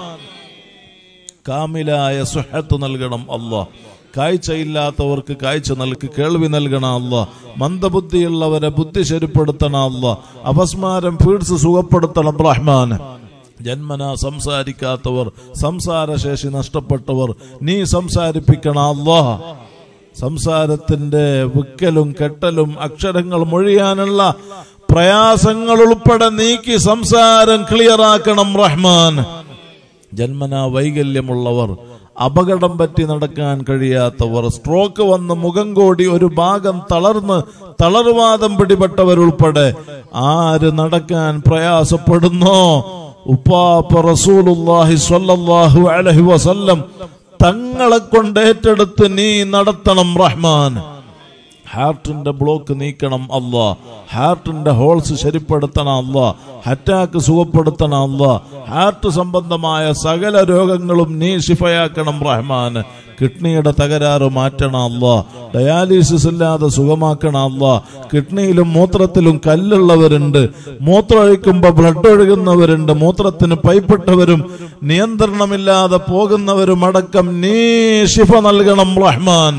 കാമിലായ സുഹത്ത് നൽകണം അല്ലാഹ് കാഴ്ചയില്ലാത്തവർക്ക് കാഴ്ച നൽകി കേൾവി നൽകണം അല്ല മന്ദബുദ്ധിയുള്ളവരെ ബുദ്ധി ശരിപ്പെടുത്തണം അല്ല അപസ്മാരം ഫീഡ്സ് സുഖപ്പെടുത്തണം റഹ്മാൻ ജന്മന സംസാരിക്കാത്തവർ സംസാരശേഷി നഷ്ടപ്പെട്ടവർ നീ സംസാരിപ്പിക്കണം അല്ലാ സംസാരത്തിന്റെ വിക്കലും കെട്ടലും അക്ഷരങ്ങൾ മൊഴിയാനുള്ള പ്രയാസങ്ങൾ ഉൾപ്പെടെ നീക്കി സംസാരം ക്ലിയറാക്കണം റഹ്മാൻ ജന്മന വൈകല്യമുള്ളവർ അപകടം പറ്റി നടക്കാൻ കഴിയാത്തവർ സ്ട്രോക്ക് വന്ന് മുഖം കോടി ഒരു ഭാഗം തളർന്ന് തളർവാദം പിടിപെട്ടവരുൾപ്പെടെ ആര് നടക്കാൻ പ്രയാസപ്പെടുന്നോ ഉപ്പാപ്പ റസൂലുള്ളാഹി സ്വല്ലല്ലാഹു അലൈഹി വസല്ലം തങ്ങളെ കൊണ്ട് ഏറ്റെടുത്ത് നീ നടത്തണം റഹ്മാൻ ഹാർട്ടിന്റെ ബ്ലോക്ക് നീക്കണം അല്ലാ ഹാർട്ടിന്റെ ഹോൾസ് ശരിപ്പെടുത്തണം അല്ലാ അറ്റാക്ക് സുഖപ്പെടുത്തണം അല്ലാ ഹാർട്ട് സംബന്ധമായ സകല രോഗങ്ങളും നീ ശിഫയാക്കണം റഹ്മാൻ കിഡ്നിയുടെ തകരാറ് മാറ്റണം അല്ലാ ഡയാലിസിസ് ഇല്ലാതെ സുഖമാക്കണം അല്ലാ കിഡ്നിയിലും മൂത്രത്തിലും കല്ലുള്ളവരുണ്ട് മൂത്രം ഒഴിക്കുമ്പോൾ ബ്ലഡ് ഒഴുകുന്നവരുണ്ട് മൂത്രത്തിന് പൈപ്പിട്ടവരും നിയന്ത്രണമില്ലാതെ പോകുന്നവരും അടക്കം നീ ശിഫ നൽകണം റഹ്മാൻ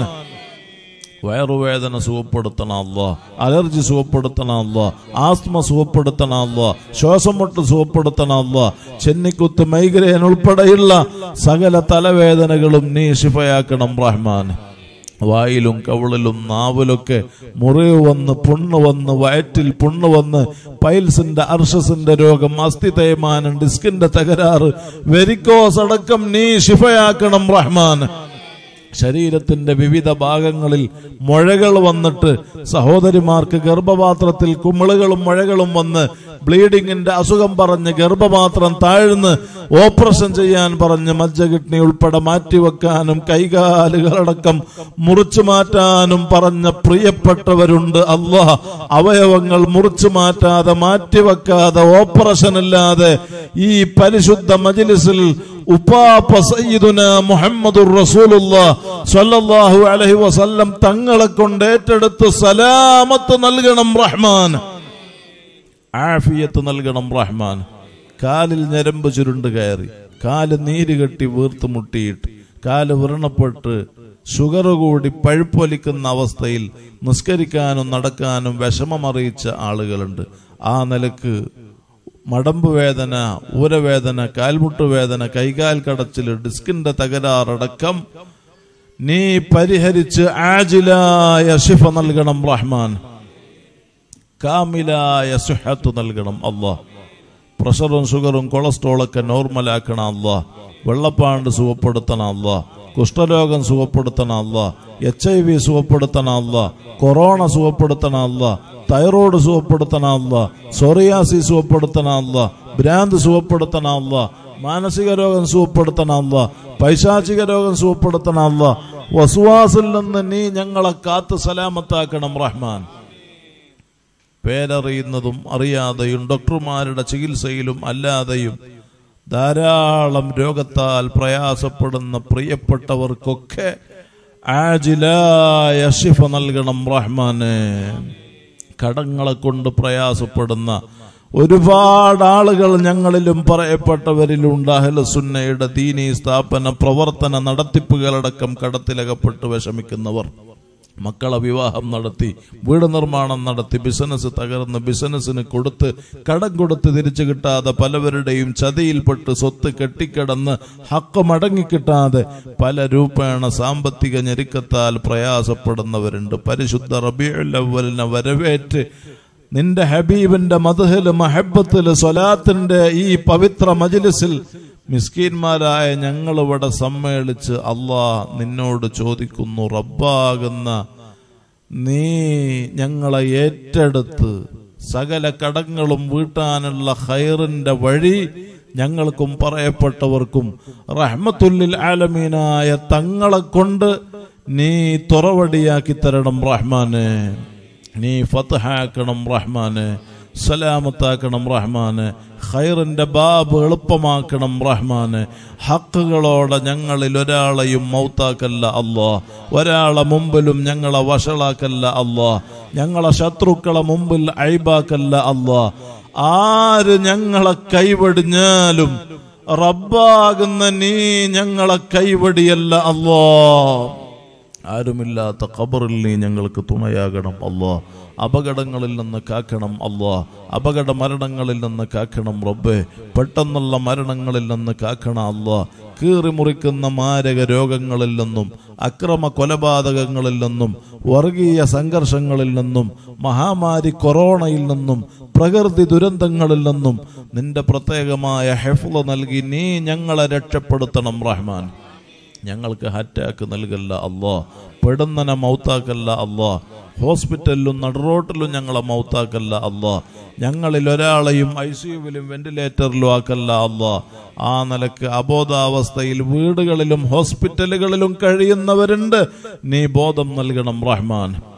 വയറുവേദന സുഖപ്പെടുത്തണം അല്ല അലർജി സുഖപ്പെടുത്തണം അല്ല ആസ്മ സുഖപ്പെടുത്തണം അല്ല ശ്വാസം മുട്ട് സുഖപ്പെടുത്തണം അല്ല ചെന്നിക്കുത്ത് മൈഗ്രേൻ ഉൾപ്പെടെയുള്ള സകല തലവേദനകളും നീ ശിഫയാക്കണം റഹ്മാൻ വായിലും കവിളിലും നാവിലൊക്കെ മുറിവ് വന്ന് പുണ്ണ് വന്ന് വയറ്റിൽ പുണ്ണ് വന്ന് പൈൽസിന്റെ അർഷസിന്റെ രോഗം അസ്ഥി തേയ്മാനം ഡിസ്കിന്റെ തകരാറ് വെരിക്കോസ് അടക്കം നീ ശിഫയാക്കണം റഹ്മാൻ ശരീരത്തിന്റെ വിവിധ ഭാഗങ്ങളിൽ മുഴകൾ വന്നിട്ട് സഹോദരിമാർക്ക് ഗർഭപാത്രത്തിൽ കുമിളുകളും മുഴകളും വന്ന് ബ്ലീഡിങ്ങിന്റെ അസുഖം പറഞ്ഞ് ഗർഭപാത്രം താഴ്ന്ന് ഓപ്പറേഷൻ ചെയ്യാൻ പറഞ്ഞ് മജ്ജ കിഡ്നി ഉൾപ്പെടെ മാറ്റിവെക്കാനും കൈകാലുകളടക്കം മുറിച്ചു മാറ്റാനും പറഞ്ഞ പ്രിയപ്പെട്ടവരുണ്ട് അള്ളാഹ് അവയവങ്ങൾ മുറിച്ചു മാറ്റാതെ മാറ്റിവെക്കാതെ ഓപ്പറേഷൻ ഇല്ലാതെ ഈ പരിശുദ്ധ മജിലിസിൽ ഉപ്പാപ്പ സയ്യിദുന മുഹമ്മദുർ റസൂലുള്ളാഹ് സ്വല്ലല്ലാഹു അലൈഹി വസല്ലം തങ്ങളെ കൊണ്ട് ഏറ്റെടുത്ത് സലാമത്ത് നൽകണം റഹ്മാൻ ആഫിയത്ത് നൽകണം റഹ്മാൻ കാലിൽ ഞരമ്പ് ചുരുണ്ട് കയറി കാല് നീര് കെട്ടി വീർത്ത് മുട്ടിയിട്ട് കാല് വ്രണപ്പെട്ട് ഷുഗർ കൂടി പഴുപ്പൊലിക്കുന്ന അവസ്ഥയിൽ നിസ്കരിക്കാനും നടക്കാനും വിഷമമറിയിച്ച ആളുകളുണ്ട് ആ നിലക്ക് മടമ്പ് വേദന ഊരവേദന കാൽമുട്ട് വേദന കൈകാൽ കടച്ചിൽ ഡിസ്കിന്റെ തകരാറടക്കം നീ പരിഹരിച്ച് ആജിലായ ശിഫ നൽകണം റഹ്മാൻ കാമിലായ സുഹത്ത് നൽകണം അല്ലാ പ്രഷറും ഷുഗറും കൊളസ്ട്രോളൊക്കെ നോർമലാക്കണം അല്ലാ വെള്ളപ്പാണ്ട് സുഖപ്പെടുത്തണം അല്ലാ കുഷ്ഠരോഗം സുഖപ്പെടുത്തണം അല്ലാ എച്ച് ഐ വി സുഖപ്പെടുത്തണം അല്ലാ കൊറോണ സുഖപ്പെടുത്തണം അല്ലാ തൈറോയ്ഡ് സുഖപ്പെടുത്തണം അല്ലാ സോറിയാസി സുഖപ്പെടുത്തണം അല്ലാ ഭ്രാന്ത് സുഖപ്പെടുത്തണം അല്ലാ മാനസിക രോഗം സുഖപ്പെടുത്തണം അല്ലാ പൈശാചിക രോഗം സുഖപ്പെടുത്തണം അല്ലാ വസുവാസിൽ നിന്ന് നീ ഞങ്ങളെ കാത്ത് സലാമത്താക്കണം റഹ്മാൻ പേരറിയുന്നതും അറിയാതെയും ഡോക്ടർമാരുടെ ചികിത്സയിലും അല്ലാതെയും ധാരാളം രോഗത്താൽ പ്രയാസപ്പെടുന്ന പ്രിയപ്പെട്ടവർക്കൊക്കെ ആജിലായ ശിഫ നൽകണം റഹ്മാനെ കടങ്ങളെ കൊണ്ട് പ്രയാസപ്പെടുന്ന ഒരുപാട് ആളുകൾ ഞങ്ങളിലും പറയപ്പെട്ടവരിലുണ്ട് അഹലസുന്നയുടെ ദീനി സ്ഥാപന പ്രവർത്തന നടത്തിപ്പുകളടക്കം കടത്തിലകപ്പെട്ട് വിഷമിക്കുന്നവർ മക്കളെ വിവാഹം നടത്തി വീട് നിർമ്മാണം നടത്തി ബിസിനസ് തകർന്ന് ബിസിനസ്സിന് കൊടുത്ത് കടം കൊടുത്ത് തിരിച്ചു കിട്ടാതെ പലവരുടെയും ചതിയിൽപ്പെട്ട് സ്വത്ത് കെട്ടിക്കിടന്ന് ഹക്ക് മടങ്ങിക്കിട്ടാതെ പല രൂപേണ സാമ്പത്തിക ഞെരുക്കത്താൽ പ്രയാസപ്പെടുന്നവരുണ്ട് പരിശുദ്ധ റബിയുല്ലവലിനെ വരവേറ്റ് നിന്റെ ഹബീബിന്റെ മധുഹില് മഹബത്തില് സ്വലാത്തിന്റെ ഈ പവിത്ര മജിലിസിൽ മിസ്കീന്മാരായ ഞങ്ങൾ ഇവിടെ സമ്മേളിച്ച് അള്ളാ നിന്നോട് ചോദിക്കുന്നു റബ്ബാകുന്ന നീ ഞങ്ങളെ ഏറ്റെടുത്ത് സകല കടങ്ങളും വീട്ടാനുള്ള ഹൈറിന്റെ വഴി ഞങ്ങൾക്കും പറയപ്പെട്ടവർക്കും റഹ്മത്തുല്ലിൽ ആലമീനായ തങ്ങളെ കൊണ്ട് നീ തുറവടിയാക്കി തരണം റഹ്മാനെ നീ ഫത്തഹാക്കണം റഹ്മാനെ സലാമത്താക്കണം റഹ്മാന് ഖൈറിന്റെ ബാബ് എളുപ്പമാക്കണം റഹ്മാന് ഹക്കുകളോടെ ഞങ്ങളിൽ ഒരാളെയും മൗത്താക്കല്ല അല്ലാ ഒരാളെ മുമ്പിലും ഞങ്ങളെ വഷളാക്കല്ല അല്ലാ ഞങ്ങളെ ശത്രുക്കളെ മുമ്പിൽ അഴിബാക്കല്ല അല്ലാ ആര് ഞങ്ങളെ കൈവടിഞ്ഞാലും റബ്ബാകുന്ന നീ ഞങ്ങളെ കൈവടിയല്ല അല്ലാ ആരുമില്ലാത്ത ഖബറിൽ നീ ഞങ്ങൾക്ക് തുണയാകണം അല്ലാ അപകടങ്ങളിൽ നിന്ന് കാക്കണം അല്ലാ അപകട മരണങ്ങളിൽ നിന്ന് കാക്കണം റബ്ബേ പെട്ടെന്നുള്ള മരണങ്ങളിൽ നിന്ന് കാക്കണം അല്ലാ കീറി മുറിക്കുന്ന മാരക രോഗങ്ങളിൽ നിന്നും അക്രമ കൊലപാതകങ്ങളിൽ നിന്നും വർഗീയ സംഘർഷങ്ങളിൽ നിന്നും മഹാമാരി കൊറോണയിൽ നിന്നും പ്രകൃതി ദുരന്തങ്ങളിൽ നിന്നും നിന്റെ പ്രത്യേകമായ ഹെഫ്ല നൽകി നീ ഞങ്ങളെ രക്ഷപ്പെടുത്തണം റഹ്മാൻ ഞങ്ങൾക്ക് അറ്റാക്ക് നൽകല്ല അല്ലാ പെടുന്നനെ മൗത്താക്കല്ല അല്ലാ ഹോസ്പിറ്റലിലും നടുറോട്ടിലും ഞങ്ങളെ മൗത്താക്കല്ല അല്ലാ ഞങ്ങളിൽ ഒരാളെയും ഐ സിയുവിലും വെന്റിലേറ്ററിലും ആക്കല്ല അല്ലാ ആ നിലക്ക് അബോധാവസ്ഥയിൽ വീടുകളിലും ഹോസ്പിറ്റലുകളിലും കഴിയുന്നവരുണ്ട് നീ ബോധം നൽകണം റഹ്മാൻ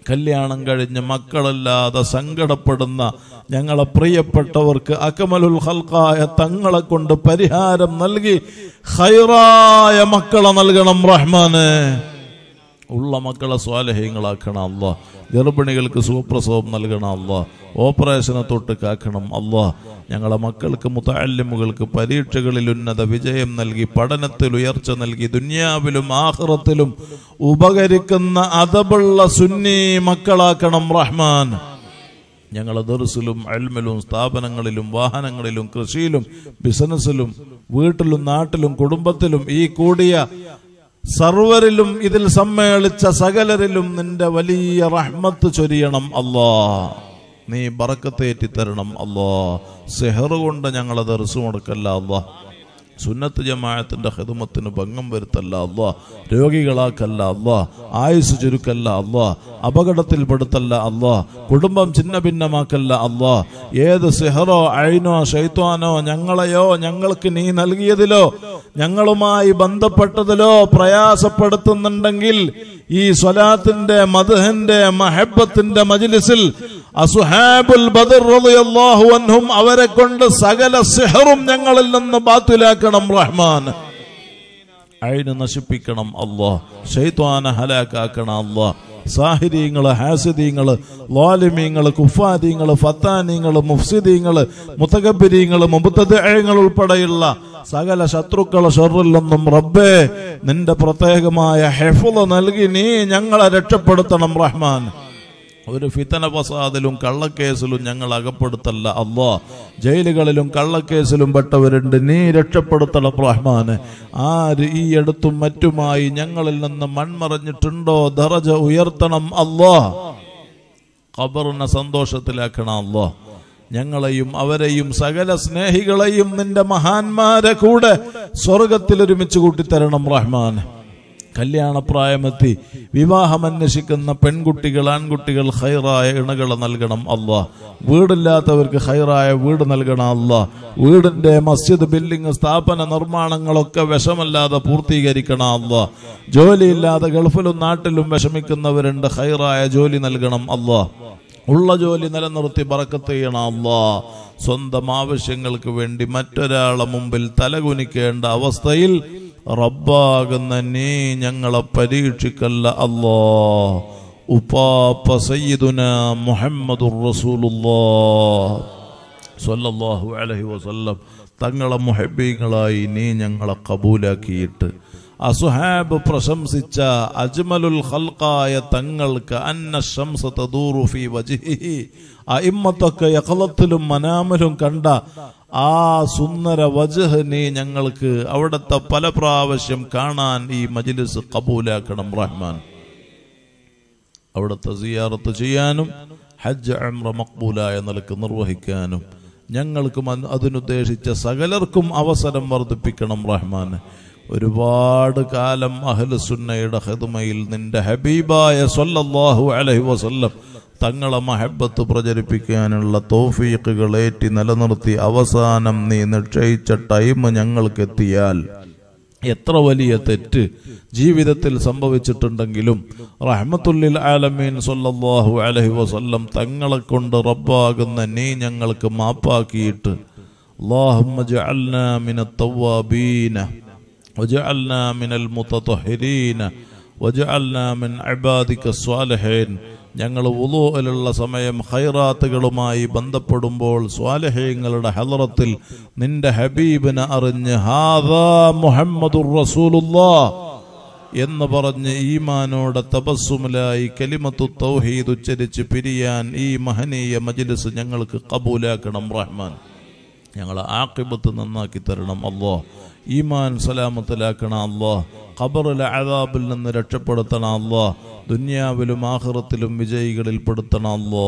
കല്യാണം കഴിഞ്ഞ് മക്കളില്ലാതെ സങ്കടപ്പെടുന്ന ഞങ്ങളെ പ്രിയപ്പെട്ടവർക്ക് അക്കമലുൽ ഹൽക്കായ തങ്ങളെ കൊണ്ട് പരിഹാരം നൽകി ഹൈറായ മക്കളെ നൽകണം റഹ്മാന് ഉള്ള മക്കളെ സ്വാലഹ്യങ്ങളാക്കണം അല്ല ഗർഭിണികൾക്ക് സുഖപ്രസവം നൽകണം അല്ല ഓപ്പറേഷനെ തൊട്ട് കാക്കണം അല്ല ഞങ്ങളെ മക്കൾക്ക് മുത്തല്ലിമുകൾക്ക് പരീക്ഷകളിൽ ഉന്നത വിജയം നൽകി പഠനത്തിൽ ഉയർച്ച നൽകി ദുന്യാവിലും ആഹ്റത്തിലും ഉപകരിക്കുന്ന അതബുള്ള സുന്നി മക്കളാക്കണം റഹ്മാൻ ഞങ്ങളെ ദർസിലും അൽമിലും സ്ഥാപനങ്ങളിലും വാഹനങ്ങളിലും കൃഷിയിലും ബിസിനസ്സിലും വീട്ടിലും നാട്ടിലും കുടുംബത്തിലും ഈ കൂടിയ സർവരിലും ഇതിൽ സമ്മേളിച്ച സകലരിലും നിന്റെ വലിയ റഹ്മത്ത് ചൊരിയണം അല്ലാ നീ ബറക്കത്തേറ്റി തരണം അല്ലാ സെഹറ് കൊണ്ട് ഞങ്ങളെ ദർസ് മുടക്കല്ല അല്ലാ സുന്നത്ത് ജമാഅത്തിന്റെ ഹിദമത്തിന് ഭംഗം വരുത്തല്ല അല്ലാ രോഗികളാക്കല്ല അല്ലാ ആയുസ് ചുരുക്കല്ല അല്ലാ അപകടത്തിൽപ്പെടുത്തല്ല അല്ലാ കുടുംബം ചിന്ന ഭിന്നമാക്കല്ല അല്ലാ ഏത് സിഹറോ അഴിനോ ഷൈത്വാനോ ഞങ്ങളെയോ ഞങ്ങൾക്ക് നീ നൽകിയതിലോ ഞങ്ങളുമായി ബന്ധപ്പെട്ടതിലോ പ്രയാസപ്പെടുത്തുന്നുണ്ടെങ്കിൽ ഈ സ്വലാത്തിന്റെ മധുഹന്റെ മഹബത്തിന്റെ മജ്ലിസിൽ അസുഹാബുൽ ബദർ റളിയല്ലാഹു അൻഹും അവരെ കൊണ്ട് സകല സിഹറും ഞങ്ങളിൽ നിന്ന് ബാത്തിലാക്കണം റഹ്മാൻ അയിന് നശിപ്പിക്കണം അല്ലാ ഷെയ്ത്വാന ഹലാക്കാക്കണം അല്ലാ സാഹിര്യങ്ങള് ഹാസിദീങ്ങള് ലോലിമീങ്ങള് കുഫാദീങ്ങള് ഫത്താനീങ്ങള് മുഫ്സിദീങ്ങള് മുത്തകബിരീങ്ങള് മുബത്തങ്ങൾ ഉൾപ്പെടെയുള്ള സകല ശത്രുക്കളെ ഷൊറിൽ നിന്നും റബ്ബേ നിന്റെ പ്രത്യേകമായ ഹെഫുള നൽകി നീ ഞങ്ങളെ രക്ഷപ്പെടുത്തണം റഹ്മാൻ ഒരു ഫിത്തന ഫസാദിലും കള്ളക്കേസിലും ഞങ്ങൾ അകപ്പെടുത്തല്ല അല്ലാ ജയിലുകളിലും കള്ളക്കേസിലും പെട്ടവരുണ്ട് നീ രക്ഷപ്പെടുത്തണം റഹ്മാന് ആര് ഈ അടുത്തും മറ്റുമായി ഞങ്ങളിൽ നിന്ന് മൺമറഞ്ഞിട്ടുണ്ടോ ദറജ ഉയർത്തണം അല്ലാ ഖബറിനെ സന്തോഷത്തിലാക്കണം അല്ലാ ഞങ്ങളെയും അവരെയും സകല സ്നേഹികളെയും നിന്റെ മഹാന്മാരെ കൂടെ സ്വർഗത്തിൽ ഒരുമിച്ച് കൂട്ടിത്തരണം റഹ്മാൻ കല്യാണപ്രായമെത്തി വിവാഹം അന്വേഷിക്കുന്ന പെൺകുട്ടികൾ ആൺകുട്ടികൾ ഹൈറായ ഇണകളെ നൽകണം അല്ലാ വീടില്ലാത്തവർക്ക് ഹൈറായ വീട് നൽകണം അല്ലാ വീടിന്റെ മസ്ജിദ് ബിൽഡിംഗ് സ്ഥാപന നിർമ്മാണങ്ങളൊക്കെ വിഷമല്ലാതെ പൂർത്തീകരിക്കണം അല്ലാ ജോലിയില്ലാതെ ഗൾഫിലും നാട്ടിലും വിഷമിക്കുന്നവരുണ്ട് ഹൈറായ ജോലി നൽകണം അല്ലാ ഉള്ള ജോലി നിലനിർത്തി ബറക്കത്ത് ചെയ്യണം അല്ലാ സ്വന്തം ആവശ്യങ്ങൾക്ക് വേണ്ടി മറ്റൊരാളെ മുമ്പിൽ തലകുനിക്കേണ്ട അവസ്ഥയിൽ റബ്ബാകുന്ന നീ ഞങ്ങളെ പരീക്ഷിക്കല്ല അല്ലാ ഉപ്പാപ്പ സയ്യിദുന മുഹമ്മദുർ റസൂലുള്ളാ സ്വല്ലല്ലാഹു അലൈഹി വസല്ലം തങ്ങളെ മുഹബീങ്ങളായി നീ ഞങ്ങളെ കബൂലാക്കിയിട്ട് അസുഹാബ് പ്രശംസിച്ച അജ്മലുൽ ഖൽഖായ തങ്ങൾക്ക് അന്ന ശംസ തദൂറു ഫീ വജ്ഹിഹി അയിമ്മത്തൊക്കെ യഖലത്തിലും മനാമിലും കണ്ട ആ സുന്ദര വജ്ഹ് നീ ഞങ്ങൾക്ക് അവിടുത്തെ പല പ്രാവശ്യം കാണാൻ ഈ മജ്ലിസ് കബൂലാക്കണം റഹ്മാൻ അവിടുത്തെ സിയാറത്ത് ചെയ്യാനും ഹജ്ജ് അമ്ര മക്ബൂലായ നിലക്ക് നിർവഹിക്കാനും ഞങ്ങൾക്കും അത് അതിനുദ്ദേശിച്ച സകലർക്കും അവസരം വർദ്ധിപ്പിക്കണം റഹ്മാൻ ഒരുപാട് കാലം അഹ്ലുസുന്നയുടെ ഹെതുമയിൽ നിന്റെ ഹബീബായ സല്ലല്ലാഹു അലൈഹി വസല്ലം തങ്ങളെ മഹബത്ത് പ്രചരിപ്പിക്കാനുള്ള തോഫീക്കുകൾ ഏറ്റി നിലനിർത്തി അവസാനം നീ നിശ്ചയിച്ച ടൈം ഞങ്ങൾക്കെത്തിയാൽ എത്ര വലിയ തെറ്റ് ജീവിതത്തിൽ സംഭവിച്ചിട്ടുണ്ടെങ്കിലും റഹ്മത്തുല്ലിൽ ആലമീൻ സല്ലല്ലാഹു അലൈഹി വസല്ലം തങ്ങളെ കൊണ്ട് റബ്ബാകുന്ന നീ ഞങ്ങൾക്ക് മാപ്പാക്കിയിട്ട് اللهم اجعلنا من التوابين وجعلنا من المتطهرين وجعلنا من عبادك الصالحين ഞങ്ങൾ ഉലോയിലുള്ള സമയം ഖൈറാത്തുകളുമായി ബന്ധപ്പെടുമ്പോൾ സ്വാലഹ്യങ്ങളുടെ ഹലറത്തിൽ നിന്റെ ഹബീബിനെ അറിഞ്ഞ് ഹാദാ മുഹമ്മദുർ റസൂലുള്ളാ എന്ന് പറഞ്ഞ് ഈമാനോടെ തപസ്സുമിലായി കലിമത്തു തൗഹീദ് ഉച്ചരിച്ച് പിരിയാൻ ഈ മഹനീയ മജ്ലിസ് ഞങ്ങൾക്ക് കബൂലാക്കണം റഹ്മാൻ ഞങ്ങളെ ആക്കിബത്ത് നന്നാക്കി തരണം അല്ലോ ഈമാൻ സലാമത്തിലാക്കണം അല്ലോ ഖബറിലെ അതാബിൽ നിന്ന് രക്ഷപ്പെടുത്തണം അല്ലോ ദുന്യാവിലും ആഖിറത്തിലും വിജയികളിൽ പെടുത്തണം അല്ലോ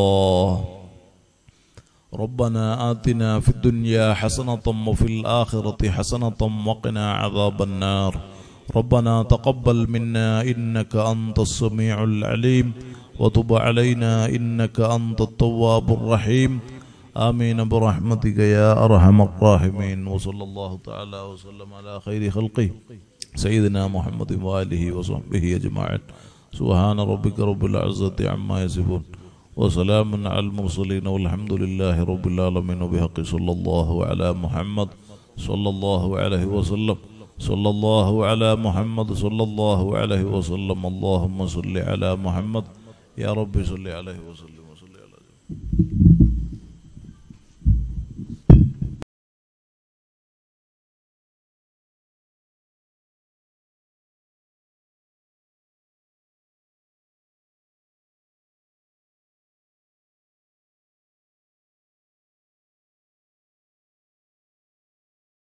ربنا آتنا في الدنيا حسنة وفي الآخرة حسنة وقنا عذاب النار ربنا تقبل منا إنك أنت السميع العليم وتب علينا إنك أنت التواب الرحيم آمين برحمتك يا أرحم الراحمين وصلى الله تعالى وسلم على خير خلقه سيدنا محمد وآله وصحبه أجمعين سبحان ربك رب العزة عما يصفون وسلام على المرسلين والحمد لله رب العالمين وبحق صلى الله على محمد صلى الله عليه وسلم صلى الله على محمد صلى الله عليه وسلم اللهم صل على محمد يا رب صل عليه وسلم وصل على